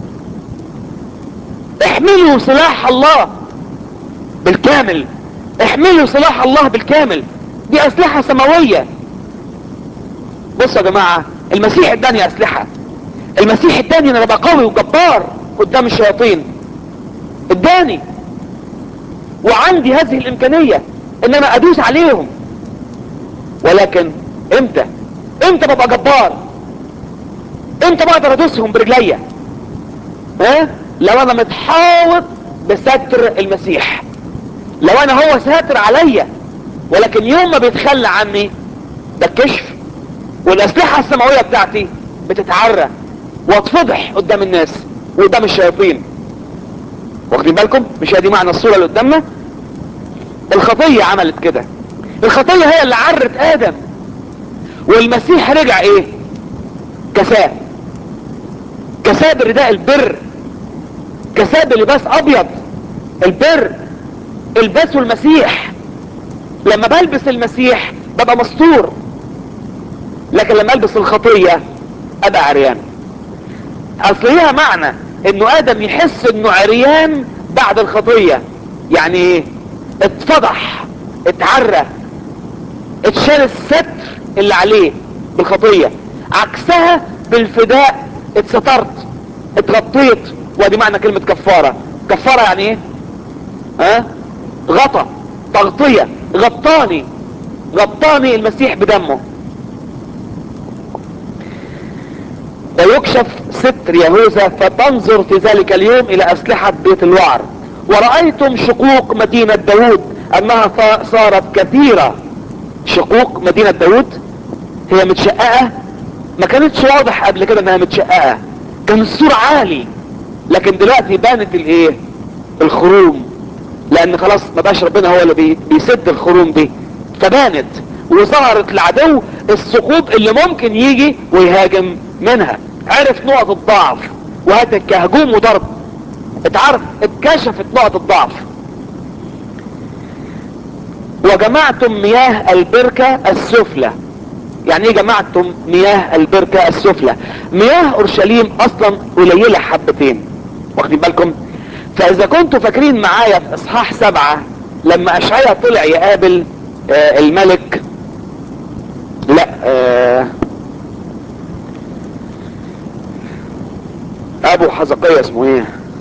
احملوا سلاح الله بالكامل احملوا سلاح الله بالكامل دي اسلحة سماوية بصوا يا جماعة المسيح اداني اسلحة المسيح اداني ان انا ابقى قوي وجبار قدام الشياطين اداني وعندي هذه الامكانية ان انا ادوس عليهم ولكن امتى امتى ببقى جبار امتى بقدر ادوسهم برجليا ها لو انا متحاوط بستر المسيح لو انا هو ساتر عليا ولكن يوم ما بيتخلى عني ده الكشف والاسلحة السماوية بتاعتي بتتعرى واتفضح قدام الناس وقدام الشياطين واخدين بالكم مش هي دي معنى الصورة اللي قدامنا الخطية عملت كده الخطية هي اللي عرت ادم والمسيح رجع ايه كساه كساه برداء البر كساه بلباس ابيض البر البسوا المسيح لما بلبس المسيح ببقى مستور لكن لما البس الخطية ابقى عريان اصل ليها معنى انه ادم يحس انه عريان بعد الخطية يعني ايه اتفضح اتعرى اتشال الستر اللي عليه بالخطية عكسها بالفداء اتسترت اتغطيت ودي معنى كلمة كفارة كفارة يعني ايه ها غطى تغطية غطاني غطاني المسيح بدمه ويكشف ستر يهوذا فتنظر في ذلك اليوم الى اسلحة بيت الوعر ورأيتم شقوق مدينة داود انها صارت كثيرة شقوق مدينة داود هي متشققة ما كانتش واضح قبل كده انها متشققة كان السور عالي لكن دلوقتي بانت الايه الخروم لان خلاص ما بقاش ربنا هو اللي بي بيسد الخروم دي فبانت وظهرت العدو الثقوب اللي ممكن يجي ويهاجم منها عرف نقط الضعف وهاتك كهجوم وضرب اتعرف اتكشفت نقط الضعف وجمعتم مياه البركة السفلى يعني ايه جمعتم مياه البركة السفلى مياه اورشليم اصلا قليلة حبتين واخدين بالكم فاذا كنتوا فاكرين معايا في اصحاح سبعة لما اشعيا طلع يقابل آه الملك لا آه ابو حزقية اسمه ايه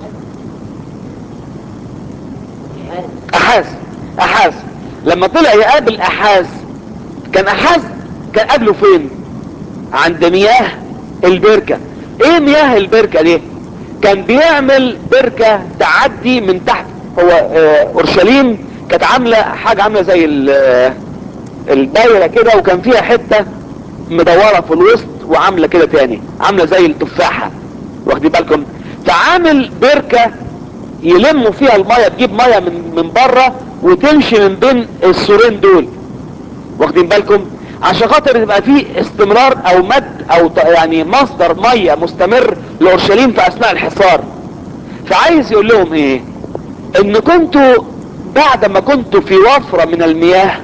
احاز احاز لما طلع يقابل احاز كان احاز كان قابله فين عند مياه البركة ايه مياه البركة دي كان بيعمل بركة تعدي من تحت هو اه اورشليم كانت عاملة حاجة عاملة زي الدايرة كده وكان فيها حتة مدورة في الوسط وعاملة كده تاني عاملة زي التفاحة واخدين بالكم فعامل بركة يلموا فيها المية تجيب مية من من بره وتمشي من بين السورين دول واخدين بالكم عشان خاطر يبقى في استمرار او مد او ط- يعني مصدر مية مستمر لاورشليم في اثناء الحصار فعايز يقول لهم ايه ان كنتوا بعد ما كنتوا في وفرة من المياه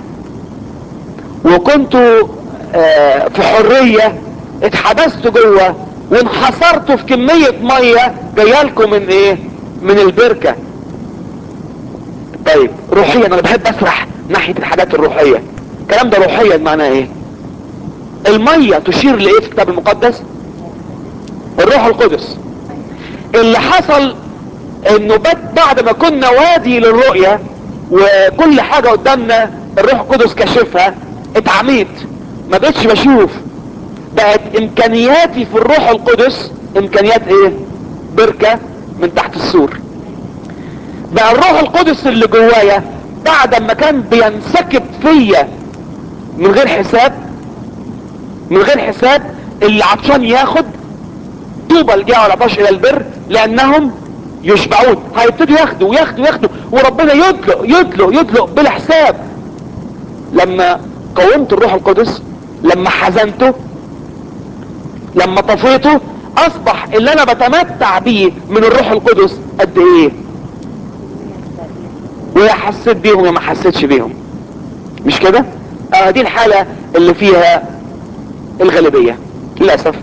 وكنتوا آه، في حرية اتحبستوا جوه وانحصرتوا في كمية مية جايالكم من ايه من البركة طيب روحيا انا بحب اسرح ناحية الحاجات الروحية الكلام ده روحيا معناه ايه المية تشير لايه في الكتاب المقدس الروح القدس اللي حصل انه بد بعد ما كنا وادي للرؤية وكل حاجة قدامنا الروح القدس كشفها اتعميت ما بقتش بشوف بقت امكانياتي في الروح القدس امكانيات ايه بركة من تحت السور بقى الروح القدس اللي جوايا بعد ما كان بينسكب فيا من غير حساب من غير حساب اللي عطشان ياخد طوبى الجاع والعطش الى البر لانهم يشبعون هيبتدوا ياخدوا وياخدوا وياخدوا وربنا يدلق يدلق يدلق بلا حساب لما قومت الروح القدس لما حزنته لما طفيته اصبح اللي انا بتمتع بيه من الروح القدس قد ايه ويا حسيت بيهم يا ما حسيتش بيهم مش كده اه دي الحالة اللي فيها الغالبية للأسف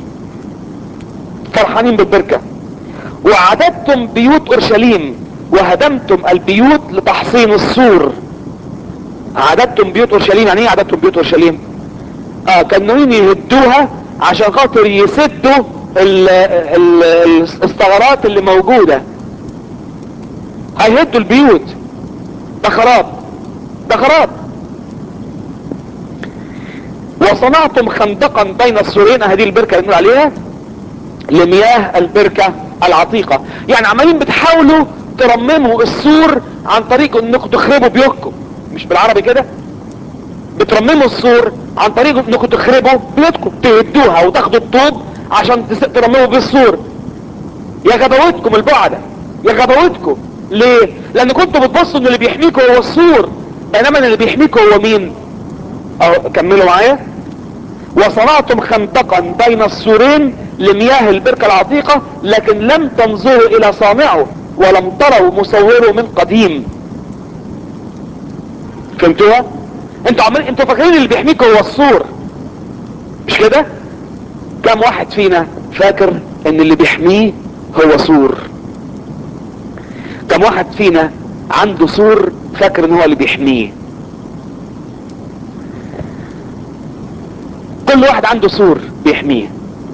فرحانين بالبركة وعددتم بيوت اورشليم وهدمتم البيوت لتحصين السور عددتم بيوت اورشليم يعني ايه عددتم بيوت اورشليم اه كانوا ناويين يهدوها عشان خاطر يسدوا ال- ال- الثغرات اللي موجودة هيهدوا البيوت ده خراب ده خراب وصنعتم خندقا بين السورين هذه البركة اللي بنقول عليها لمياه البركة العتيقة يعني عمالين بتحاولوا ترمموا السور عن طريق انكم تخربوا بيوتكم مش بالعربي كده بترمموا السور عن طريق انكم تخربوا بيوتكم تهدوها وتاخدوا الطوب عشان تس- ترمموا بيه السور يا غباوتكم البعدة يا غباوتكم ليه لان كنتوا بتبصوا ان اللي بيحميكوا هو السور بينما اللي بيحميكوا هو مين اهو كملوا معايا وصنعتم خندقا بين السورين لمياه البركة العتيقة لكن لم تنظروا الى صانعه ولم تروا مصوره من قديم فهمتوها انتوا عمال انتوا فاكرين اللي بيحميكوا هو السور مش كده كم واحد فينا فاكر ان اللي بيحميه هو سور كم واحد فينا عنده سور فاكر ان هو اللي بيحميه كل واحد عنده سور بيحميه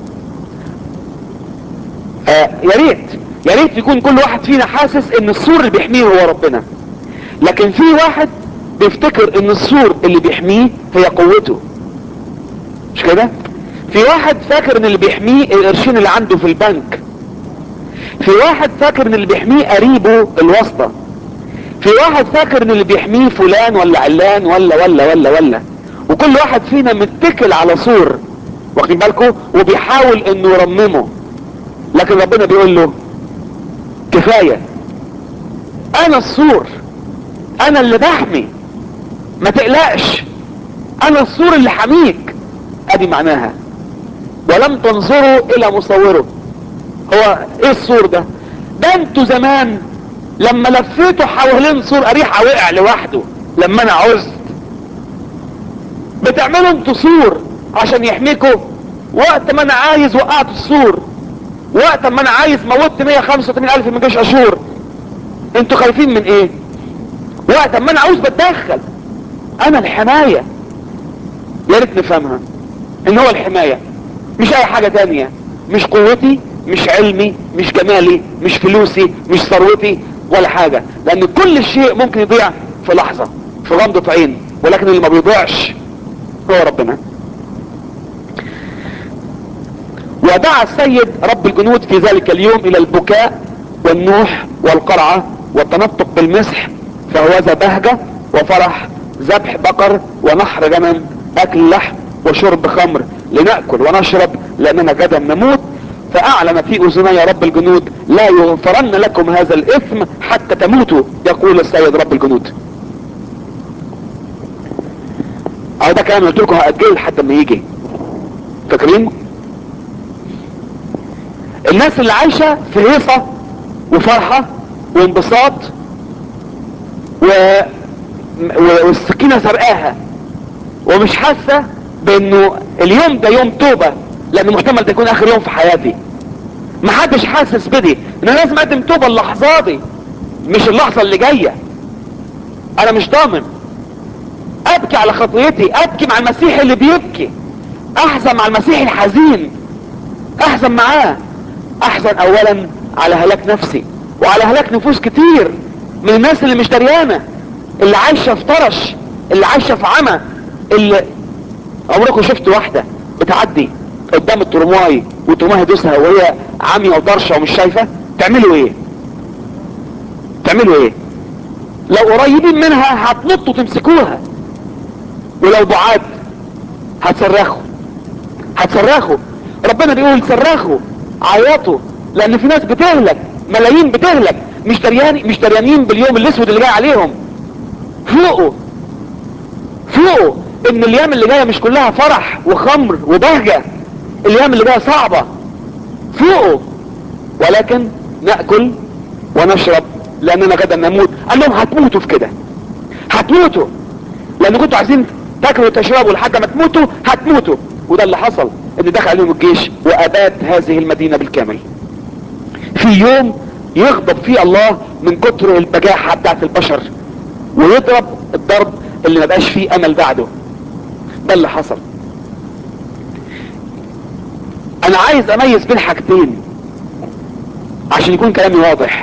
آه يا ريت يا ريت يكون كل واحد فينا حاسس ان السور اللي بيحميه هو ربنا لكن في واحد بيفتكر ان السور اللي بيحميه هي قوته مش كده في واحد فاكر ان اللي بيحميه القرشين اللي عنده في البنك في واحد فاكر ان اللي بيحميه قريبه الواسطة في واحد فاكر ان اللي بيحميه فلان ولا علان ولا ولا ولا ولا وكل واحد فينا متكل على سور واخدين بالكم وبيحاول انه يرممه لكن ربنا بيقول له كفاية انا السور انا اللي بحمي ما تقلقش انا السور اللي حميك ادي معناها ولم تنظروا الى مصوره هو ايه السور ده ده انتوا زمان لما لفيتوا حوالين سور اريحة وقع لوحده لما انا عزت بتعملوا انتوا سور عشان يحميكوا وقت ما انا عايز وقعت السور وقت ما انا عايز موت 185 الف من جيش اشور انتوا خايفين من ايه وقت ما انا عاوز بتدخل انا الحماية يا ريت نفهمها ان هو الحماية مش اي حاجة تانية مش قوتي مش علمي مش جمالي مش فلوسي مش ثروتي ولا حاجة لان كل شيء ممكن يضيع في لحظة في غمضة عين ولكن اللي ما بيضيعش هو ربنا ودعا السيد رب الجنود في ذلك اليوم الى البكاء والنوح والقرعة والتنطق بالمسح فهوذا بهجة وفرح ذبح بقر ونحر غنم اكل لحم وشرب خمر لنأكل ونشرب لاننا غدا نموت فاعلن في اذني رب الجنود لا يغفرن لكم هذا الاثم حتى تموتوا يقول السيد رب الجنود او ده كلام قلت لكم هاجله لحد ما يجي فاكرين الناس اللي عايشه في هيصه وفرحه وانبساط و... و... والسكينه سرقاها ومش حاسه بانه اليوم ده يوم توبه لان محتمل ده يكون اخر يوم في حياتي محدش حاسس بدي ان انا لازم اقدم توبه اللحظه دي مش اللحظه اللي جايه انا مش ضامن ابكي على خطيتي ابكي مع المسيح اللي بيبكي احزن مع المسيح الحزين احزن معاه احزن اولا على هلاك نفسي وعلى هلاك نفوس كتير من الناس اللي مش دريانه اللي عايشه في طرش اللي عايشه في عمى اللي عمركم شفت واحده بتعدي قدام الترماي والترماي يدوسها وهي عاميه وطرشه ومش شايفه تعملوا ايه تعملوا ايه لو قريبين منها هتنطوا تمسكوها ولو بعاد هتصرخوا هتصرخوا ربنا بيقول صرخوا عيطوا لان في ناس بتهلك ملايين بتهلك مش دريان مش دريانين باليوم الاسود اللي جاي عليهم فوقوا فوقوا ان الايام اللي جايه مش كلها فرح وخمر وبهجه الايام اللي جايه صعبه فوقوا ولكن ناكل ونشرب لاننا غدا نموت قال لهم هتموتوا في كده هتموتوا لان كنتوا عايزين تاكلوا وتشربوا لحد ما تموتوا هتموتوا وده اللي حصل ان دخل عليهم الجيش واباد هذه المدينه بالكامل في يوم يغضب فيه الله من كتر البجاحه بتاعت البشر ويضرب الضرب اللي ما بقاش فيه امل بعده ده اللي حصل انا عايز اميز بين حاجتين عشان يكون كلامي واضح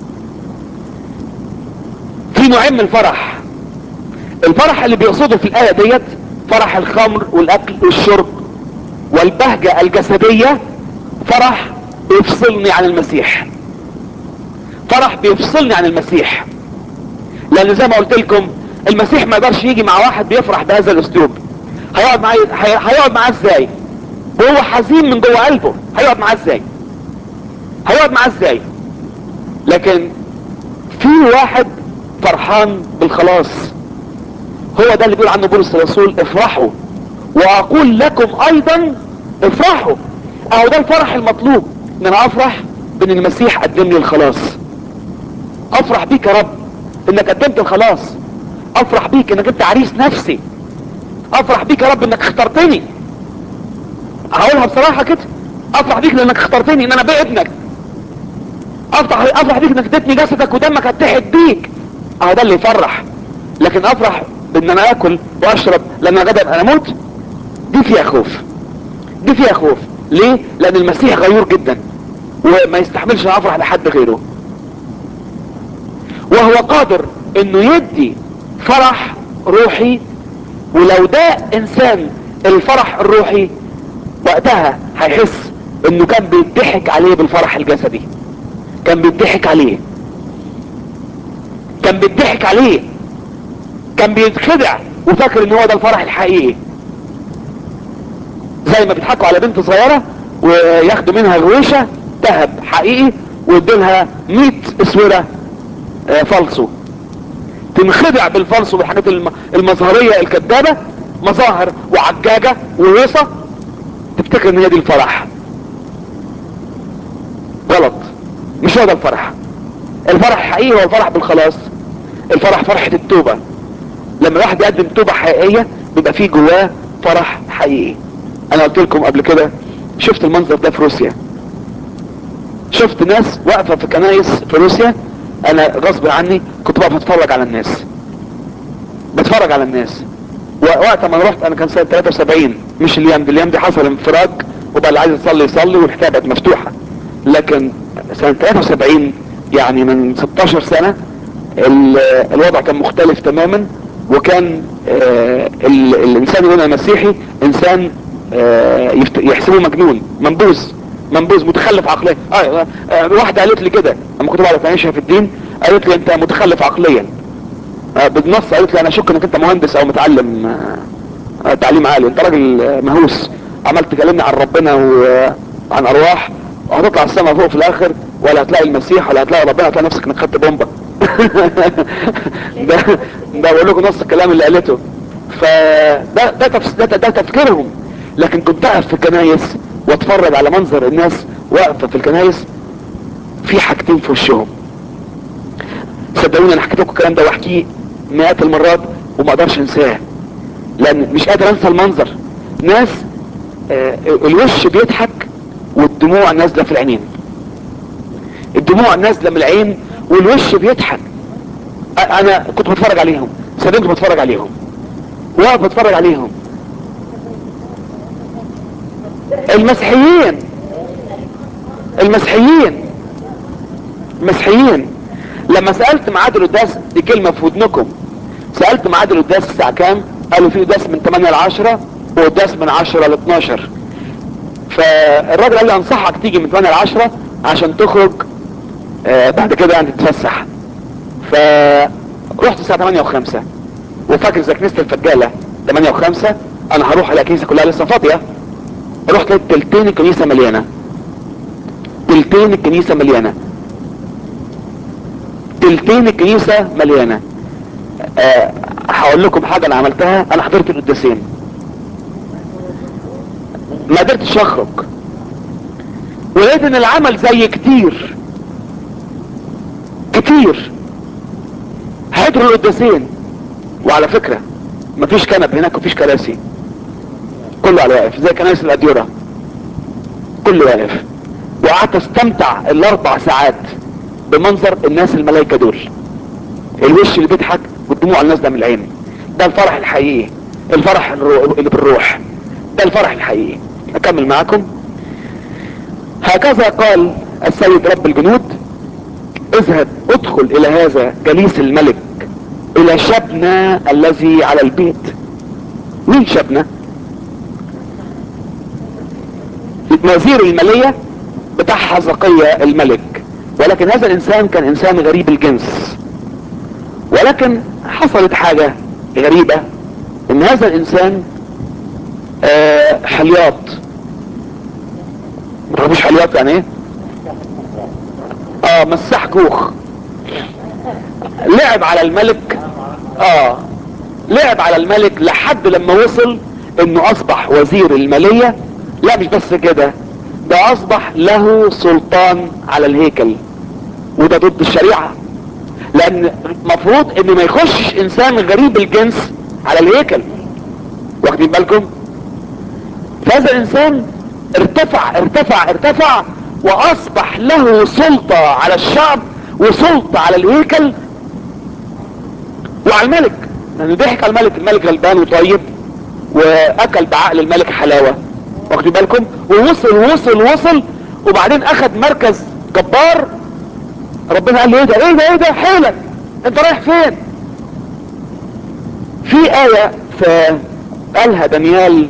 في نوعين من الفرح الفرح اللي بيقصده في الايه ديت فرح الخمر والاكل والشرب والبهجه الجسديه فرح بيفصلني عن المسيح فرح بيفصلني عن المسيح لان زي ما قلت لكم المسيح ما يقدرش يجي مع واحد بيفرح بهذا الاسلوب هيقعد معاه هي- هيقعد معاه ازاي وهو حزين من جوه قلبه هيقعد معاه ازاي هيقعد معاه ازاي لكن في واحد فرحان بالخلاص هو ده اللي بيقول عنه بولس الرسول افرحوا واقول لكم ايضا افرحوا اهو ده الفرح المطلوب ان انا افرح بان المسيح قدم لي الخلاص افرح بيك يا رب انك قدمت الخلاص افرح بيك انك انت عريس نفسي افرح بيك يا رب انك اخترتني هقولها بصراحة كده افرح بيك لانك اخترتني ان انا بقى ابنك افرح افرح بيك انك اديتني جسدك ودمك اتحد بيك اهو ده اللي يفرح لكن افرح بان انا اكل واشرب لما غدا ابقى اموت دي فيها خوف دي فيها خوف ليه لان المسيح غيور جدا وما يستحملش ان افرح لحد غيره وهو قادر انه يدي فرح روحي ولو ده انسان الفرح الروحي وقتها هيحس انه كان بيضحك عليه بالفرح الجسدي كان بيضحك عليه كان بيضحك عليه كان بيتخدع وفاكر ان هو ده الفرح الحقيقي زي ما بيضحكوا على بنت صغيرة وياخدوا منها غويشة ذهب حقيقي ويدوا لها 100 اسورة آه، فالصو تنخدع بالفالصو بالحاجات الم- المظهرية الكذابة مظاهر وعجاجة وهيصة تفتكر ان هي دي الفرح غلط مش هو ده الفرح الفرح الحقيقي هو الفرح بالخلاص الفرح فرحة التوبة لما الواحد يقدم توبة حقيقية بيبقى فيه جواه فرح حقيقي انا قلت لكم قبل كده شفت المنظر ده في روسيا شفت ناس واقفة في كنايس في روسيا انا غصب عني كنت بقف اتفرج على الناس بتفرج على الناس ووقت ما رحت انا كان سنة 73 مش الايام دي الايام دي حصل انفراج وبقى اللي عايز يصلي يصلي والحكايه بقت مفتوحه لكن سنة 73 يعني من 16 سنة ال- الوضع كان مختلف تماما وكان آه ال- الانسان يقول أنا مسيحي انسان آه يفت- يحسبه مجنون منبوذ منبوذ متخلف عقليا آه آه واحدة قالت لي كده لما كنت بعرف اناقشها في الدين قالت لي انت متخلف عقليا آه، بالنص قالت لي انا اشك انك انت مهندس او متعلم آه، آه، تعليم عالي انت راجل آه، مهووس عمال تكلمني عن ربنا وعن ارواح وهتطلع السما فوق في الاخر ولا هتلاقي المسيح ولا هتلاقي ربنا هتلاقي نفسك انك خدت بومبا ده ده بقول لكم نص الكلام اللي قالته فده ده, تفس- ده, ده تفكيرهم لكن كنت اقف في الكنايس واتفرج على منظر الناس واقفه في الكنايس في حاجتين في وشهم صدقوني انا حكيت لكم الكلام ده واحكيه مئات المرات وما اقدرش انساه لان مش قادر انسى المنظر ناس آه الوش بيضحك والدموع نازله في العينين الدموع نازله من العين والوش بيضحك آه انا كنت بتفرج عليهم صدقني كنت بتفرج عليهم واقف بتفرج عليهم المسيحيين المسيحيين المسيحيين لما سألت معاد القداس دي كلمة في ودنكم سألت معاد القداس الساعة كام قالوا في قداس من 8 ل 10 وقداس من 10 ل 12 فالراجل قال لي انصحك تيجي من 8 ل 10 عشان تخرج آه بعد كده يعني تتفسح فرحت الساعة 8 و5 وفاكر زي كنيسة الفجالة 8 و5 انا هروح على الكنيسة كلها لسه فاضية رحت لقيت تلتين الكنيسة مليانة تلتين الكنيسة مليانة تلتين الكنيسة مليانة أه هقول لكم حاجة انا عملتها انا حضرت القداسين ما قدرتش اخرج ولقيت ان العمل زي كتير كتير حضروا القداسين وعلى فكرة مفيش كنب هناك مفيش كراسي كله على واقف زي كنايس الاديرة كله واقف وقعدت استمتع الاربع ساعات بمنظر الناس الملايكة دول الوش اللي بيضحك والدموع اللي نازله من العين ده الفرح الحقيقي الفرح الرو- اللي بالروح ده الفرح الحقيقي اكمل معاكم هكذا قال السيد رب الجنود اذهب ادخل الى هذا جليس الملك الى شبنا الذي على البيت مين شبنا وزير المالية بتاع حزقية الملك ولكن هذا الانسان كان انسان غريب الجنس ولكن حصلت حاجة غريبة ان هذا الانسان آه حلياط ما تعرفوش حلياط يعني ايه اه مساح كوخ لعب على الملك اه لعب على الملك لحد لما وصل انه اصبح وزير المالية لا مش بس كده ده اصبح له سلطان على الهيكل وده ضد الشريعة لان مفروض ان ما يخشش انسان غريب الجنس على الهيكل واخدين بالكم فهذا الانسان ارتفع ارتفع ارتفع واصبح له سلطة على الشعب وسلطة على الهيكل وعلى الملك لانه ضحك على الملك الملك غلبان وطيب واكل بعقل الملك حلاوة واخدين بالكم ووصل وصل وصل وبعدين اخذ مركز جبار ربنا قال له ايه ده ايه ده ايه ده حيلك انت رايح فين في آية في قالها دانيال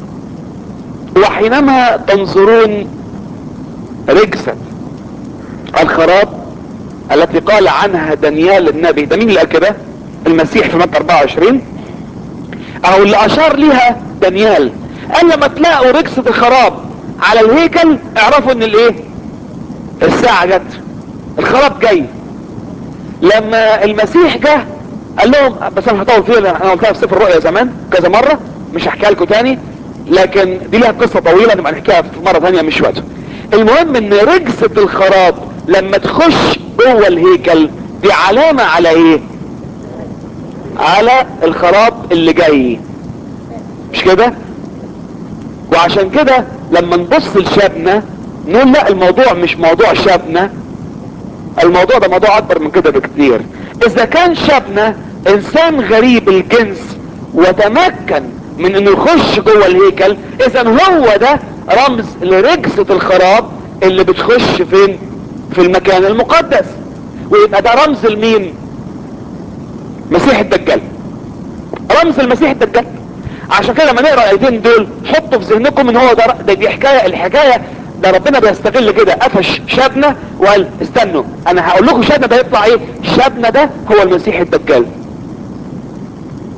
وحينما تنظرون رجسة الخراب التي قال عنها دانيال النبي ده مين اللي قال كده المسيح في متى 24 او اللي اشار ليها دانيال قال لما تلاقوا رجسة الخراب على الهيكل اعرفوا ان الايه الساعة جت الخراب جاي لما المسيح جه قال لهم بس انا هطول فيها لأن انا قلتها في سفر الرؤيا زمان كذا مرة مش هحكيها لكم تاني لكن دي لها قصة طويلة نبقى نحكيها في مرة تانية مش وقته المهم ان رجسة الخراب لما تخش جوه الهيكل دي علامة على ايه على الخراب اللي جاي مش كده وعشان كده لما نبص لشابنا نقول لا الموضوع مش موضوع شابنا الموضوع ده موضوع اكبر من كده بكتير اذا كان شابنا انسان غريب الجنس وتمكن من انه يخش جوه الهيكل اذا هو ده رمز لرجسة الخراب اللي بتخش فين في المكان المقدس ويبقى ده رمز لمين مسيح الدجال رمز المسيح الدجال عشان كده لما نقرا الايتين دول حطوا في ذهنكم ان هو ده, ده دي حكايه الحكايه ده ربنا بيستغل كده قفش شابنا وقال استنوا انا هقول لكم شابنا ده يطلع ايه شابنا ده هو المسيح الدجال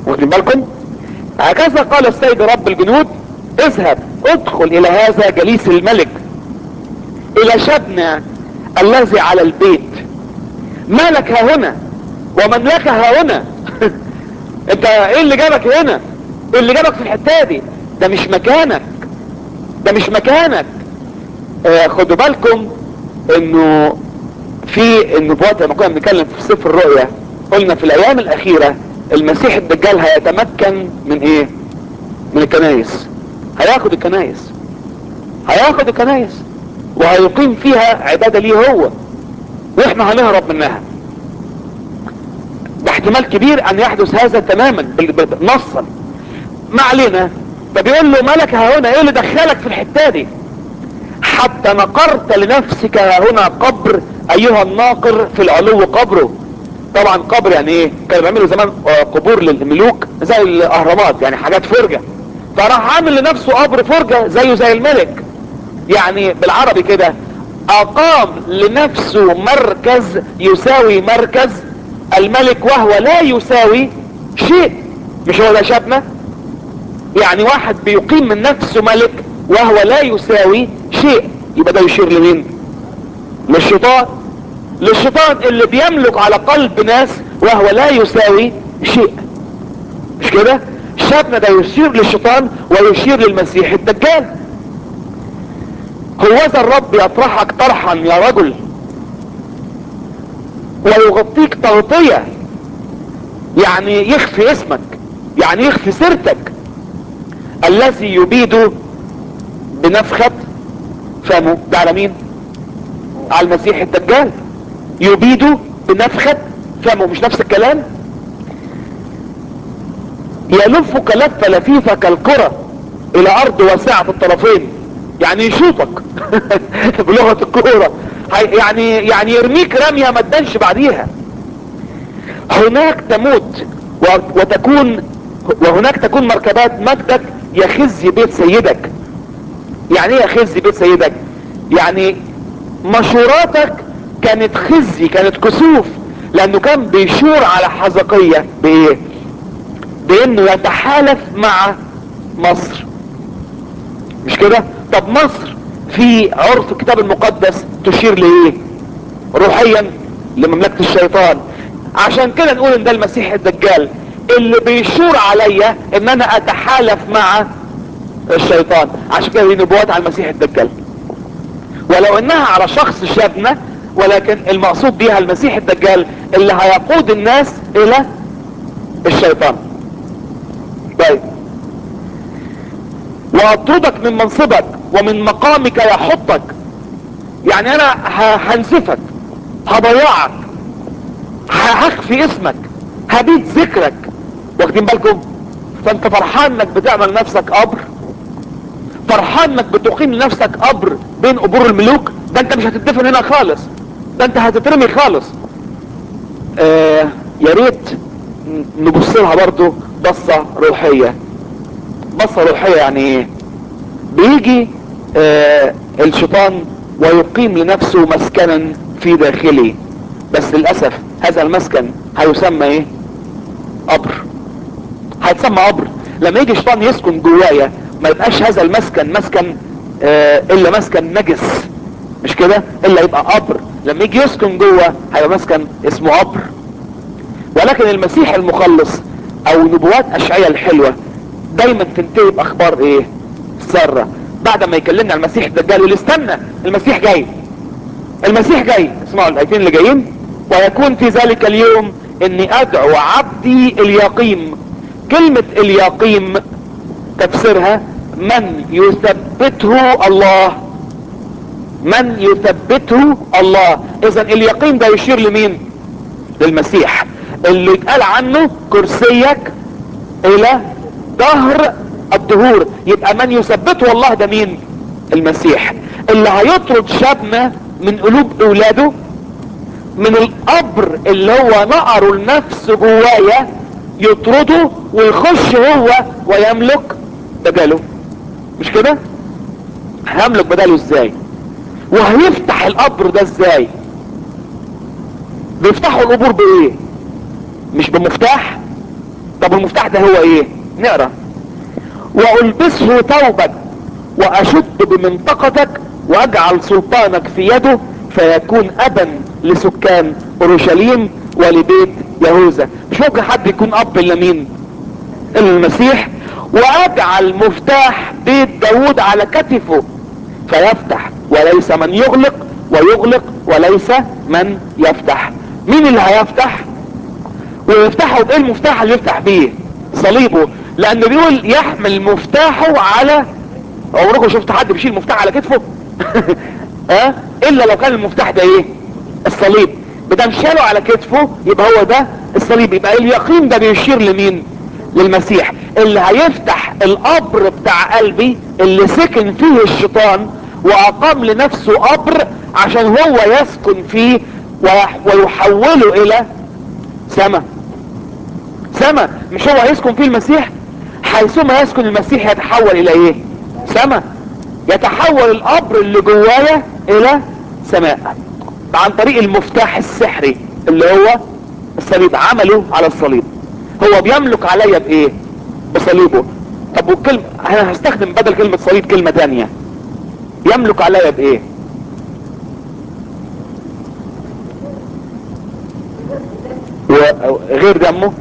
واخدين بالكم هكذا قال السيد رب الجنود اذهب ادخل الى هذا جليس الملك الى شبنا الذي على البيت ما لك ها هنا ومن لك ها هنا انت ايه اللي جابك هنا ايه اللي جابك في الحته دي ده مش مكانك ده مش مكانك آه خدوا بالكم انه في النبوات لما كنا بنتكلم في سفر الرؤيا قلنا في الايام الاخيره المسيح الدجال هيتمكن من ايه من الكنايس هياخد الكنايس هياخد الكنايس وهيقيم فيها عباده ليه هو واحنا هنهرب منها باحتمال كبير ان يحدث هذا تماما نصا ما علينا فبيقول له مالك ها هنا ايه اللي دخلك في الحته دي حتى نقرت لنفسك ها هنا قبر ايها الناقر في العلو قبره طبعا قبر يعني ايه كانوا بيعملوا زمان قبور للملوك زي الاهرامات يعني حاجات فرجه فراح عامل لنفسه قبر فرجه زيه زي الملك يعني بالعربي كده اقام لنفسه مركز يساوي مركز الملك وهو لا يساوي شيء مش هو ده شابنا يعني واحد بيقيم من نفسه ملك وهو لا يساوي شيء يبقى ده يشير لمين للشيطان للشيطان اللي بيملك على قلب ناس وهو لا يساوي شيء مش كده شابنا ده يشير للشيطان ويشير للمسيح الدجال هوذا الرب يطرحك طرحا يا رجل ويغطيك تغطية يعني يخفي اسمك يعني يخفي سيرتك الذي يبيد بنفخة فمه ده على مين على المسيح الدجال يبيد بنفخة فمه مش نفس الكلام يلفك لفة لفيفة كالكرة الى ارض واسعة الطرفين يعني يشوطك بلغة الكورة يعني يعني يرميك رمية ما تبانش بعديها هناك تموت وتكون وهناك تكون مركبات مجدك يخزي بيت سيدك يعني ايه يخزي بيت سيدك يعني مشوراتك كانت خزي كانت كسوف لانه كان بيشور على حزقية بايه بانه يتحالف مع مصر مش كده طب مصر في عرف الكتاب المقدس تشير لايه روحيا لمملكة الشيطان عشان كده نقول ان ده المسيح الدجال اللي بيشور عليا ان انا اتحالف مع الشيطان عشان كده دي نبوات على المسيح الدجال ولو انها على شخص شابنا ولكن المقصود بيها المسيح الدجال اللي هيقود الناس الى الشيطان طيب واطردك من منصبك ومن مقامك يحطك يعني انا هنسفك هضيعك هخفي اسمك هبيد ذكرك واخدين بالكم فانت فرحان انك بتعمل نفسك قبر فرحان انك بتقيم لنفسك قبر بين قبور الملوك ده انت مش هتدفن هنا خالص ده انت هتترمي خالص آه يا ريت نبص لها برضو بصة روحية بصة روحية يعني ايه بيجي آه الشيطان ويقيم لنفسه مسكنا في داخله بس للأسف هذا المسكن هيسمى ايه قبر هيتسمى قبر لما يجي الشيطان يسكن جوايا ما يبقاش هذا المسكن مسكن آه الا مسكن نجس مش كده الا يبقى قبر لما يجي يسكن جوه هيبقى مسكن اسمه قبر ولكن المسيح المخلص او نبوات اشعياء الحلوة دايما تنتهي باخبار ايه سارة بعد ما يكلمنا عن المسيح الدجال يقول استنى المسيح جاي المسيح جاي اسمعوا الايتين اللي جايين ويكون في ذلك اليوم اني ادعو عبدي اليقيم كلمة اليقيم تفسيرها من يثبته الله من يثبته الله اذا اليقين ده يشير لمين للمسيح اللي اتقال عنه كرسيك الى ظهر الدهور يبقى من يثبته الله ده مين المسيح اللي هيطرد شابنا من قلوب اولاده من القبر اللي هو نقره لنفسه جوايا يطرده ويخش هو ويملك بداله مش كده هيملك بداله ازاي وهيفتح القبر ده ازاي بيفتحوا القبور بايه مش بمفتاح طب المفتاح ده هو ايه نقرا والبسه ثوبك واشد بمنطقتك واجعل سلطانك في يده فيكون ابا لسكان اورشليم ولبيت يهوذا مش ممكن حد يكون اب الا مين الا المسيح واجعل مفتاح بيت داود على كتفه فيفتح وليس من يغلق ويغلق وليس من يفتح مين اللي هيفتح ويفتحه بايه المفتاح اللي يفتح بيه صليبه لانه بيقول يحمل مفتاحه على عمركم شفت حد بيشيل مفتاح على كتفه ها أه؟ الا لو كان المفتاح ده ايه الصليب بدل شاله على كتفه يبقى هو ده الصليب يبقى اليقين ده بيشير لمين للمسيح اللي هيفتح القبر بتاع قلبي اللي سكن فيه الشيطان واقام لنفسه قبر عشان هو يسكن فيه ويحوله الى سما سما مش هو هيسكن فيه المسيح حيثما يسكن المسيح يتحول الى ايه سما يتحول القبر اللي جوايا الى سماء عن طريق المفتاح السحري اللي هو الصليب عمله على الصليب هو بيملك عليا بايه بصليبه طب والكلمة انا هستخدم بدل كلمة صليب كلمة تانية يملك عليا بايه وغير دمه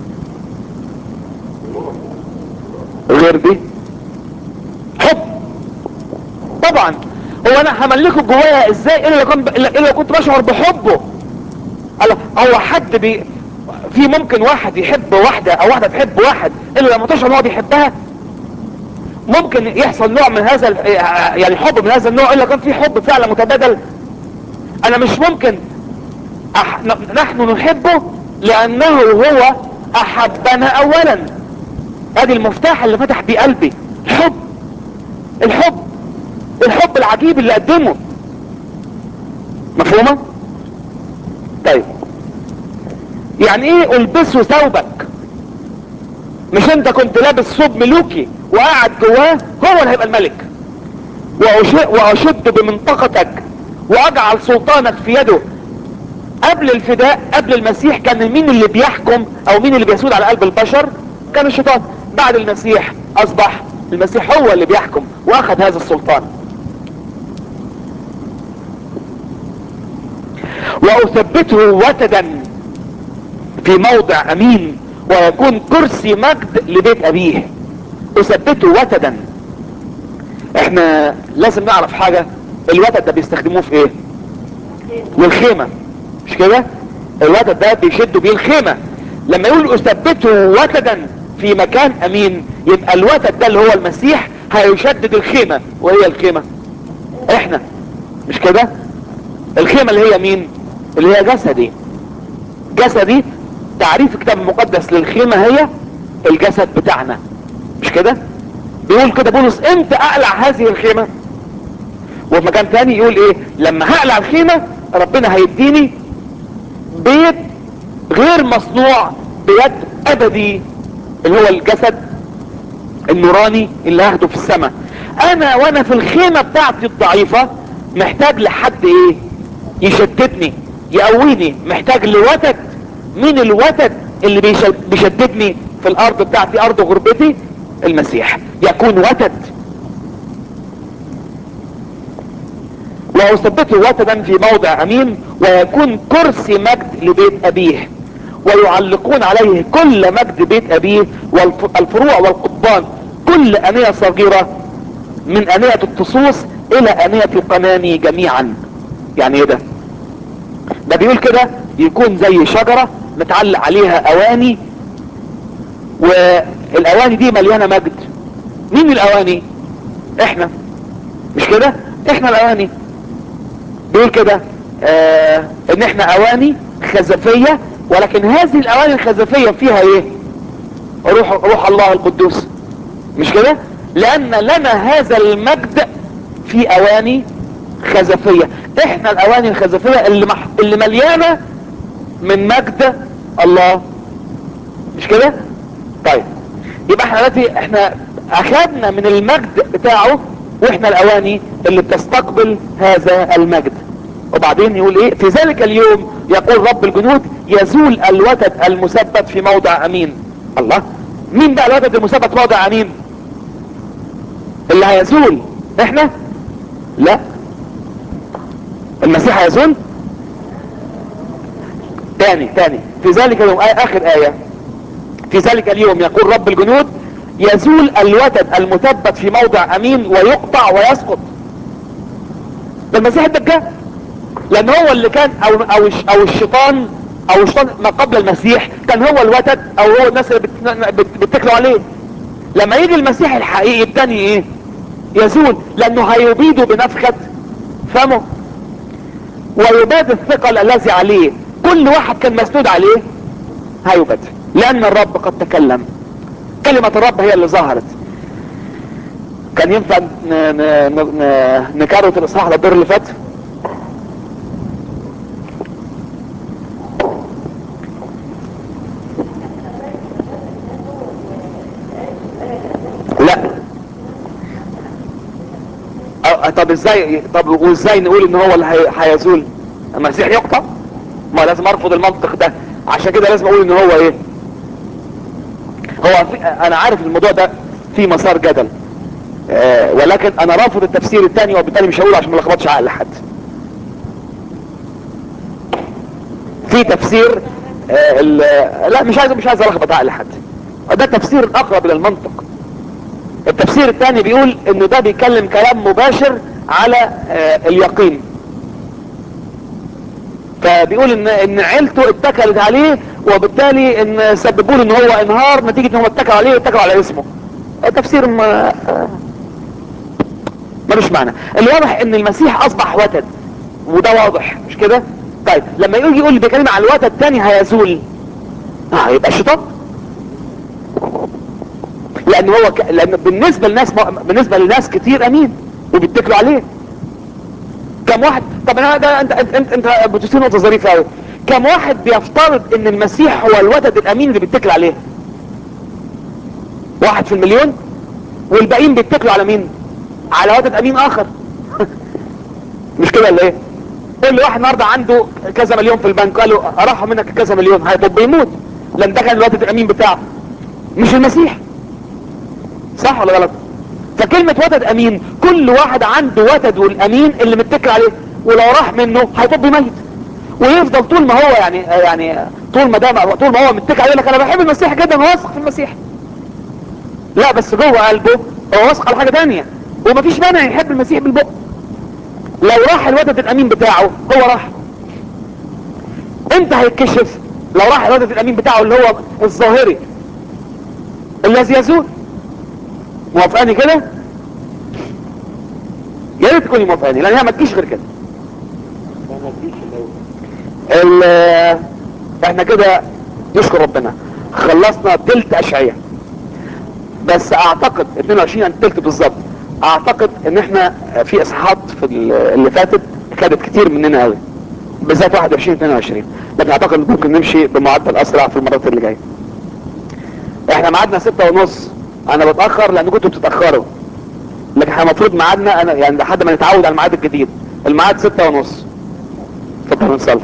غير دي حب طبعا هو انا هملكه جوايا ازاي الا لو كنت الا لو كنت بشعر بحبه هو حد بي في ممكن واحد يحب واحدة او واحدة تحب واحد الا لما تشعر ان هو بيحبها ممكن يحصل نوع من هذا يعني حب من هذا النوع الا كان في حب فعلا متبادل انا مش ممكن أح... نحن نحبه لانه هو احبنا اولا ادي المفتاح اللي فتح بيه قلبي الحب الحب الحب العجيب اللي قدمه مفهومة طيب يعني ايه البسه ثوبك مش انت كنت لابس ثوب ملوكي وقاعد جواه هو اللي هيبقى الملك واشد بمنطقتك واجعل سلطانك في يده قبل الفداء قبل المسيح كان مين اللي بيحكم او مين اللي بيسود على قلب البشر كان الشيطان بعد المسيح اصبح المسيح هو اللي بيحكم واخذ هذا السلطان واثبته وتدا في موضع امين ويكون كرسي مجد لبيت ابيه اثبته وتدا احنا لازم نعرف حاجة الوتد ده بيستخدموه في ايه للخيمة مش كده الوتد ده بيشدوا بيه الخيمة لما يقول اثبته وتدا في مكان امين يبقى الوتد ده اللي هو المسيح هيشدد الخيمة وهي الخيمة احنا مش كده الخيمة اللي هي مين اللي هي جسدي جسدي تعريف الكتاب المقدس للخيمة هي الجسد بتاعنا مش كده بيقول كده بولس امتى اقلع هذه الخيمة وفي مكان تاني يقول ايه لما هقلع الخيمة ربنا هيديني بيت غير مصنوع بيد ابدي اللي هو الجسد النوراني اللي هاخده في السماء انا وانا في الخيمة بتاعتي الضعيفة محتاج لحد ايه يشددني يقويني محتاج لوتد مين الوتد اللي بيشددني في الارض بتاعتي ارض غربتي المسيح يكون وتد واثبته وتدا في موضع امين ويكون كرسي مجد لبيت ابيه ويعلقون عليه كل مجد بيت ابيه والفروع والقضبان كل انية صغيرة من انية التصوص الى انية القناني جميعا يعني ايه ده ده بيقول كده يكون زي شجرة متعلق عليها اواني والاواني دي مليانة مجد مين الاواني احنا مش كده احنا الاواني بيقول كده آه ان احنا اواني خزفية ولكن هذه الاواني الخزفية فيها ايه روح, روح الله القدوس مش كده لان لنا هذا المجد في اواني خزفية احنا الاواني الخزفية اللي, مح... اللي مليانة من مجد الله مش كده طيب يبقى احنا دلوقتي احنا اخذنا من المجد بتاعه واحنا الاواني اللي بتستقبل هذا المجد وبعدين يقول ايه في ذلك اليوم يقول رب الجنود يزول الوتد المثبت في موضع امين الله مين بقى الوتد المثبت موضع امين اللي هيزول احنا لا المسيح هيزول تاني تاني في ذلك اليوم آية اخر ايه في ذلك اليوم يقول رب الجنود يزول الوتد المثبت في موضع امين ويقطع ويسقط ده المسيح الدجال لان هو اللي كان او او او الشيطان او الشيطان ما قبل المسيح كان هو الوتد او هو الناس اللي بيتكلوا عليه لما يجي المسيح الحقيقي التاني ايه يزول لانه هيبيد بنفخة فمه ويباد الثقل الذي عليه كل واحد كان مسنود عليه هيباد لان الرب قد تكلم كلمة الرب هي اللي ظهرت كان ينفع نكرر الاصحاح ده الدور اللي فات لا أه طب ازاي طب وازاي نقول ان هو اللي هيزول المسيح يقطع ما لازم ارفض المنطق ده عشان كده لازم اقول ان هو ايه هو في انا عارف الموضوع ده في مسار جدل آه ولكن انا رافض التفسير الثاني وبالتالي مش هقوله عشان ما لخبطش عقل حد في تفسير آه لا مش عايز مش عايز الخبط عقل حد ده تفسير اقرب الى المنطق التفسير الثاني بيقول انه ده بيتكلم كلام مباشر على آه اليقين فبيقول ان ان عيلته اتكلت عليه وبالتالي ان سببوا له ان هو انهار نتيجة ان هو اتكل عليه واتكل على اسمه تفسير ما ملوش معنى الواضح ان المسيح اصبح وتد وده واضح مش كده طيب لما يجي يقول بكلمة على الوتد الثاني هيزول اه يبقى الشيطان لان هو ك... لان بالنسبة للناس بالنسبة للناس كتير امين وبيتكلوا عليه كم واحد طب انا ده انت انت انت, انت بتثير نقطه ظريفه قوي كم واحد بيفترض ان المسيح هو الوتد الامين اللي بيتكل عليه واحد في المليون والباقيين بيتكلوا على مين على وتد امين اخر مش كده ولا ايه كل واحد النهارده عنده كذا مليون في البنك قال له راحوا منك كذا مليون هيطب يموت لان ده كان الوتد الامين بتاعه مش المسيح صح ولا غلط فكلمة وتد امين كل واحد عنده وتد والامين اللي متكل عليه ولو راح منه هيطب ميت ويفضل طول ما هو يعني يعني طول ما ده طول ما هو متكل عليه لك انا بحب المسيح جدا واثق في المسيح لا بس جوه قلبه هو واثق على حاجة تانية ومفيش مانع يحب المسيح بالبق لو راح الوتد الامين بتاعه هو راح امتى هيتكشف لو راح الوتد الامين بتاعه اللي هو الظاهري الذي يزول موافقاني كده يا ريت تكوني موافقاني لان هي ما تجيش غير كده احنا كده نشكر ربنا خلصنا تلت اشعية بس اعتقد 22 عن تلت بالظبط اعتقد ان احنا في اصحاحات في اللي فاتت كانت كتير مننا قوي بالذات 21 22 لكن اعتقد ممكن نمشي بمعدل اسرع في المرات اللي جايه احنا ميعادنا ستة ونص انا بتأخر لان كنتوا بتتأخروا لكن احنا المفروض ميعادنا انا يعني لحد ما نتعود على الميعاد الجديد الميعاد ستة ونص اتفضلوا نصلي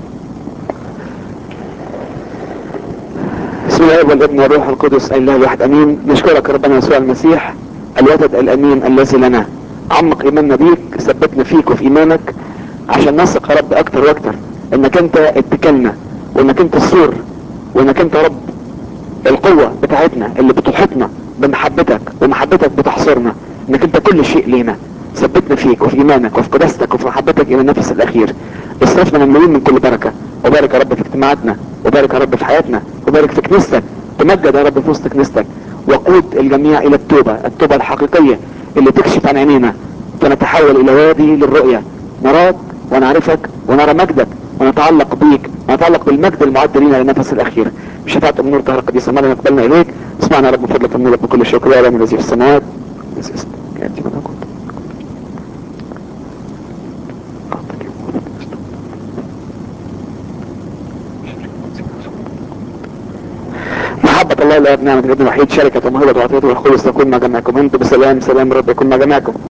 بسم الله والابن والروح القدس اله الواحد امين نشكرك ربنا يسوع المسيح الوتد الامين الذي لنا عمق ايماننا بيك ثبتنا فيك وفي ايمانك عشان نثق يا رب اكتر واكتر انك انت اتكلنا وانك انت السور وانك انت رب القوة بتاعتنا اللي بتحيطنا بمحبتك ومحبتك بتحصرنا انك انت كل شيء لينا ثبتنا فيك وفي ايمانك وفي قداستك وفي محبتك الى النفس الاخير اصرفنا ممنوعين من كل بركة وبارك يا رب في اجتماعاتنا وبارك يا رب في حياتنا وبارك في كنيستك تمجد يا رب في وسط كنيستك وقود الجميع الى التوبة التوبة الحقيقية اللي تكشف عن عينينا فنتحول الى وادي للرؤية نراك ونعرفك ونرى مجدك ونتعلق بيك ونتعلق بالمجد المعد لنا للنفس الاخير بشفاعة ام نور طاهر القديس مريم نقبلنا اليك اسمعنا يا رب من فضلك ومنك بكل شكر يا رب الذي في السماوات محبة الله لا نعمة الابن الوحيد شركة ومهبة وعطيته والخلص تكون مع جميعكم انتم بسلام سلام رب يكون مع جميعكم